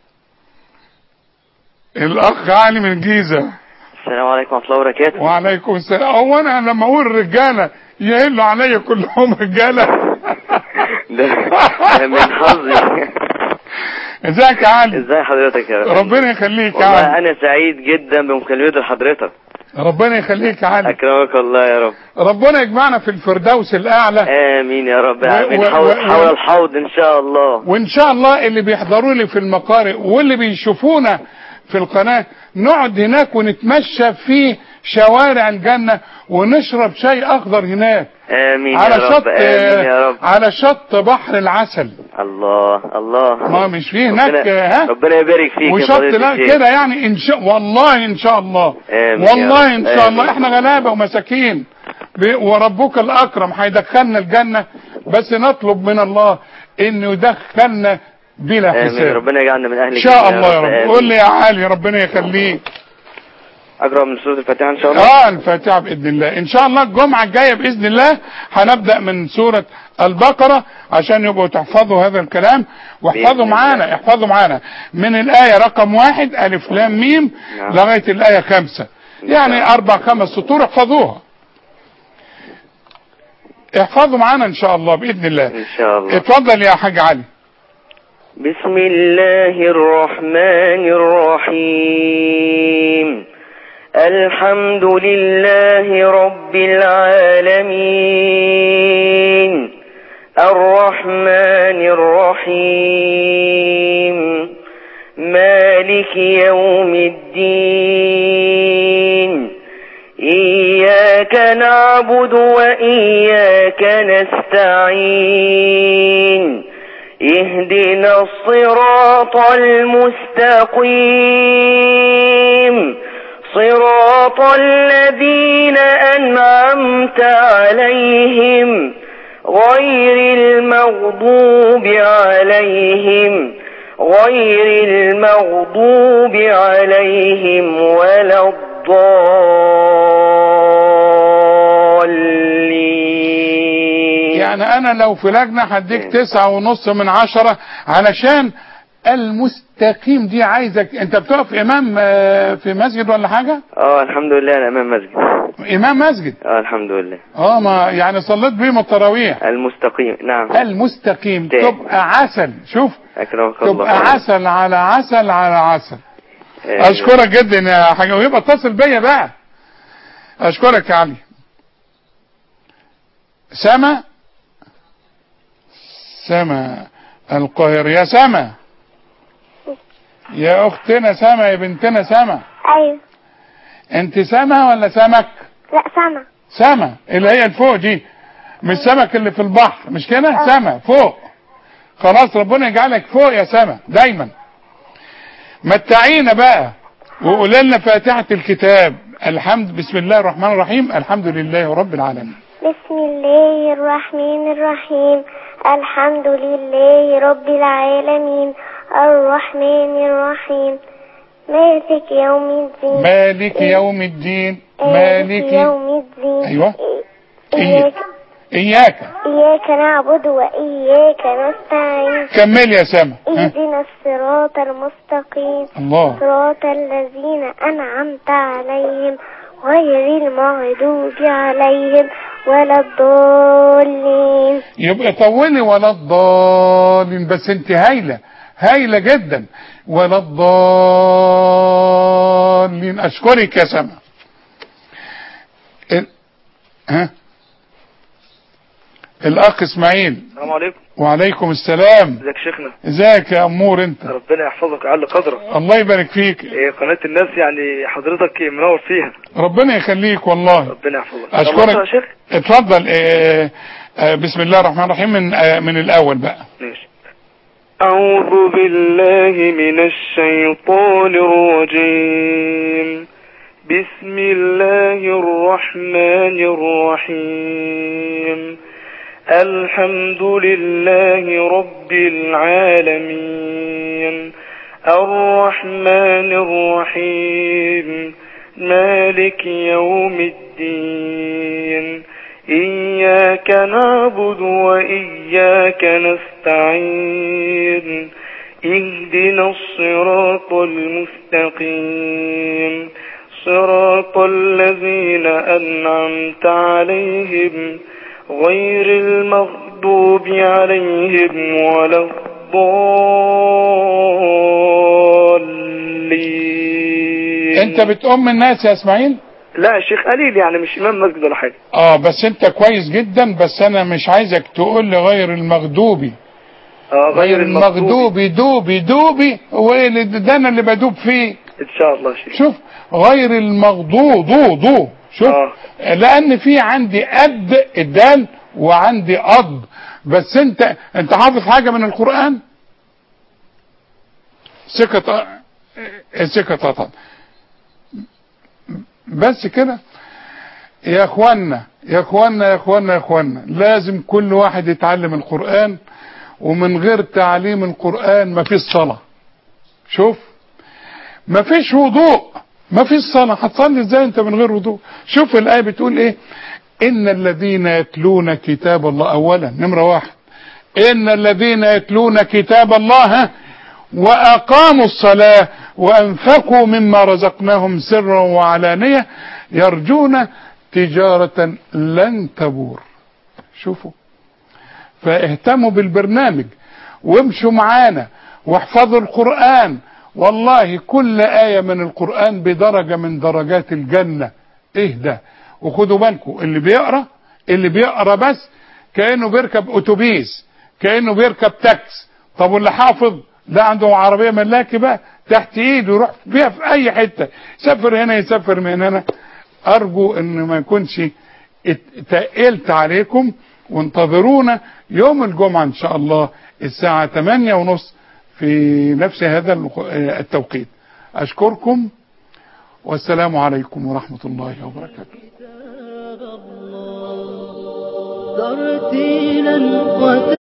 الأخ علي من الجيزة السلام عليكم ورحمة الله وبركاته وعليكم السلام هو أنا لما أقول رجالة يهلوا عليا كلهم رجالة ده ده من حظي ازيك يا علي ازاي حضرتك يا رب ربنا يخليك يا والله علي انا سعيد جدا بمكالمة حضرتك ربنا يخليك يا علي اكرمك الله يا رب ربنا يجمعنا في الفردوس الأعلى امين يا رب و- امين و- حول, و- حول الحوض ان شاء الله وإن شاء الله اللي بيحضروا لي في المقارئ واللي بيشوفونا في القناة نقعد هناك ونتمشى في شوارع الجنة ونشرب شاي أخضر هناك امين على يا شط رب امين يا رب على شط بحر العسل الله الله ما مش فيه هناك ربنا, ها ربنا يبارك فيك يا وشط فضيلة لا الشيخ. كده يعني ان شاء والله ان شاء الله آمين يا والله رب. ان شاء الله آمين. احنا غلابه ومساكين ب- وربك الاكرم هيدخلنا الجنه بس نطلب من الله انه يدخلنا بلا امين حساب ربنا يجعلنا من اهل ان شاء الله يا رب آمين. قول لي يا علي ربنا يخليك اقرا من سورة الفاتحة ان شاء الله اه الفاتحه باذن الله ان شاء الله الجمعه الجايه باذن الله هنبدا من سوره البقره عشان يبقوا تحفظوا هذا الكلام واحفظوا بإذن معانا الله. احفظوا معانا من الايه رقم واحد الف لام ميم نعم. لغايه الايه خمسه يعني اربع خمس سطور احفظوها احفظوا معانا ان شاء الله باذن الله ان شاء الله اتفضل يا حاج علي بسم الله الرحمن الرحيم الحمد لله رب العالمين الرحمن الرحيم مالك يوم الدين إياك نعبد وإياك نستعين اهدنا الصراط المستقيم صراط الذين أنعمت عليهم غير المغضوب عليهم غير المغضوب عليهم ولا الضالين يعني انا لو في لجنة هديك تسعة ونص من عشرة علشان المستقيم دي عايزك انت بتقف امام آه، في مسجد ولا حاجة اه الحمد لله انا امام مسجد امام مسجد اه الحمد لله اه ما يعني صليت بيهم التراويح المستقيم نعم المستقيم تاني. تبقى عسل شوف اكرمك تبقى الله عسل على عسل على عسل آمين. اشكرك جدا يا حاجة ويبقى اتصل بيا بقى اشكرك يا علي سما سما القاهرة يا سما يا اختنا سما يا بنتنا سما ايوه انت سما ولا سمك لا سما سما اللي هي الفوق دي مش سمك اللي في البحر مش كده آه. سما فوق خلاص ربنا يجعلك فوق يا سما دايما متعينا بقى وقول لنا فاتحة الكتاب الحمد بسم الله الرحمن الرحيم الحمد لله رب العالمين بسم الله الرحمن الرحيم الحمد لله رب العالمين الرحمن الرحيم مالك يوم الدين مالك يوم الدين مالك مالك يوم الدين ايوه إياك اياك إياك نعبد وإياك نستعين كمل يا سما ها. اهدنا الصراط المستقيم الله صراط الذين أنعمت عليهم غير المغضوب عليهم ولا الضالين يبقى طولي ولا الضالين بس انت هايلة هايلة جدا ولا الضالين اشكرك يا سما ال... ها الاخ اسماعيل السلام عليكم وعليكم السلام ازيك يا شيخنا ازيك يا امور انت ربنا يحفظك ويعلي قدرك الله يبارك فيك إيه، قناة الناس يعني حضرتك منور فيها ربنا يخليك والله ربنا يحفظك اشكرك يا شيخ اتفضل اه اه بسم الله الرحمن الرحيم من اه من الاول بقى ماشي أعوذ بالله من الشيطان الرجيم بسم الله الرحمن الرحيم الحمد لله رب العالمين الرحمن الرحيم مالك يوم الدين إياك نعبد وإياك نستعين اهدنا الصراط المستقيم صراط الذين أنعمت عليهم غير المغضوب عليهم ولا الضالين انت بتؤم الناس يا اسماعيل لا يا شيخ قليل يعني مش إمام مسجد ولا حاجة اه بس انت كويس جدا بس انا مش عايزك تقول لي غير المغضوبي اه غير المغضوب المغضوبي دوبي دوبي هو ايه اللي ده انا اللي بدوب فيه إن شاء الله يا شيخ شوف غير المغضوب ضو ضو شوف لان في عندي اد الدال وعندي اض بس انت انت حافظ حاجه من القران سكت سكت طبعا بس كده يا اخوانا يا اخوانا يا اخوانا يا اخوانا لازم كل واحد يتعلم القرآن ومن غير تعليم القرآن ما فيش صلاة شوف ما فيش وضوء ما فيش صلاة هتصلي ازاي انت من غير وضوء شوف الآية بتقول ايه ان الذين يتلون كتاب الله اولا نمرة واحد ان الذين يتلون كتاب الله واقاموا الصلاة وانفقوا مما رزقناهم سرا وعلانية يرجون تجارة لن تبور شوفوا فاهتموا بالبرنامج وامشوا معانا واحفظوا القرآن والله كل آية من القرآن بدرجة من درجات الجنة اهدى وخدوا بالكم اللي بيقرأ اللي بيقرأ بس كأنه بيركب اتوبيس كأنه بيركب تاكس طب واللي حافظ ده عنده عربية ملاكي بقى تحت ايده يروح بيها في اي حتة يسافر هنا يسافر من هنا ارجو ان ما يكونش تقلت عليكم وانتظرونا يوم الجمعة ان شاء الله الساعة 8 ونص في نفس هذا التوقيت اشكركم والسلام عليكم ورحمة الله وبركاته ترتيلا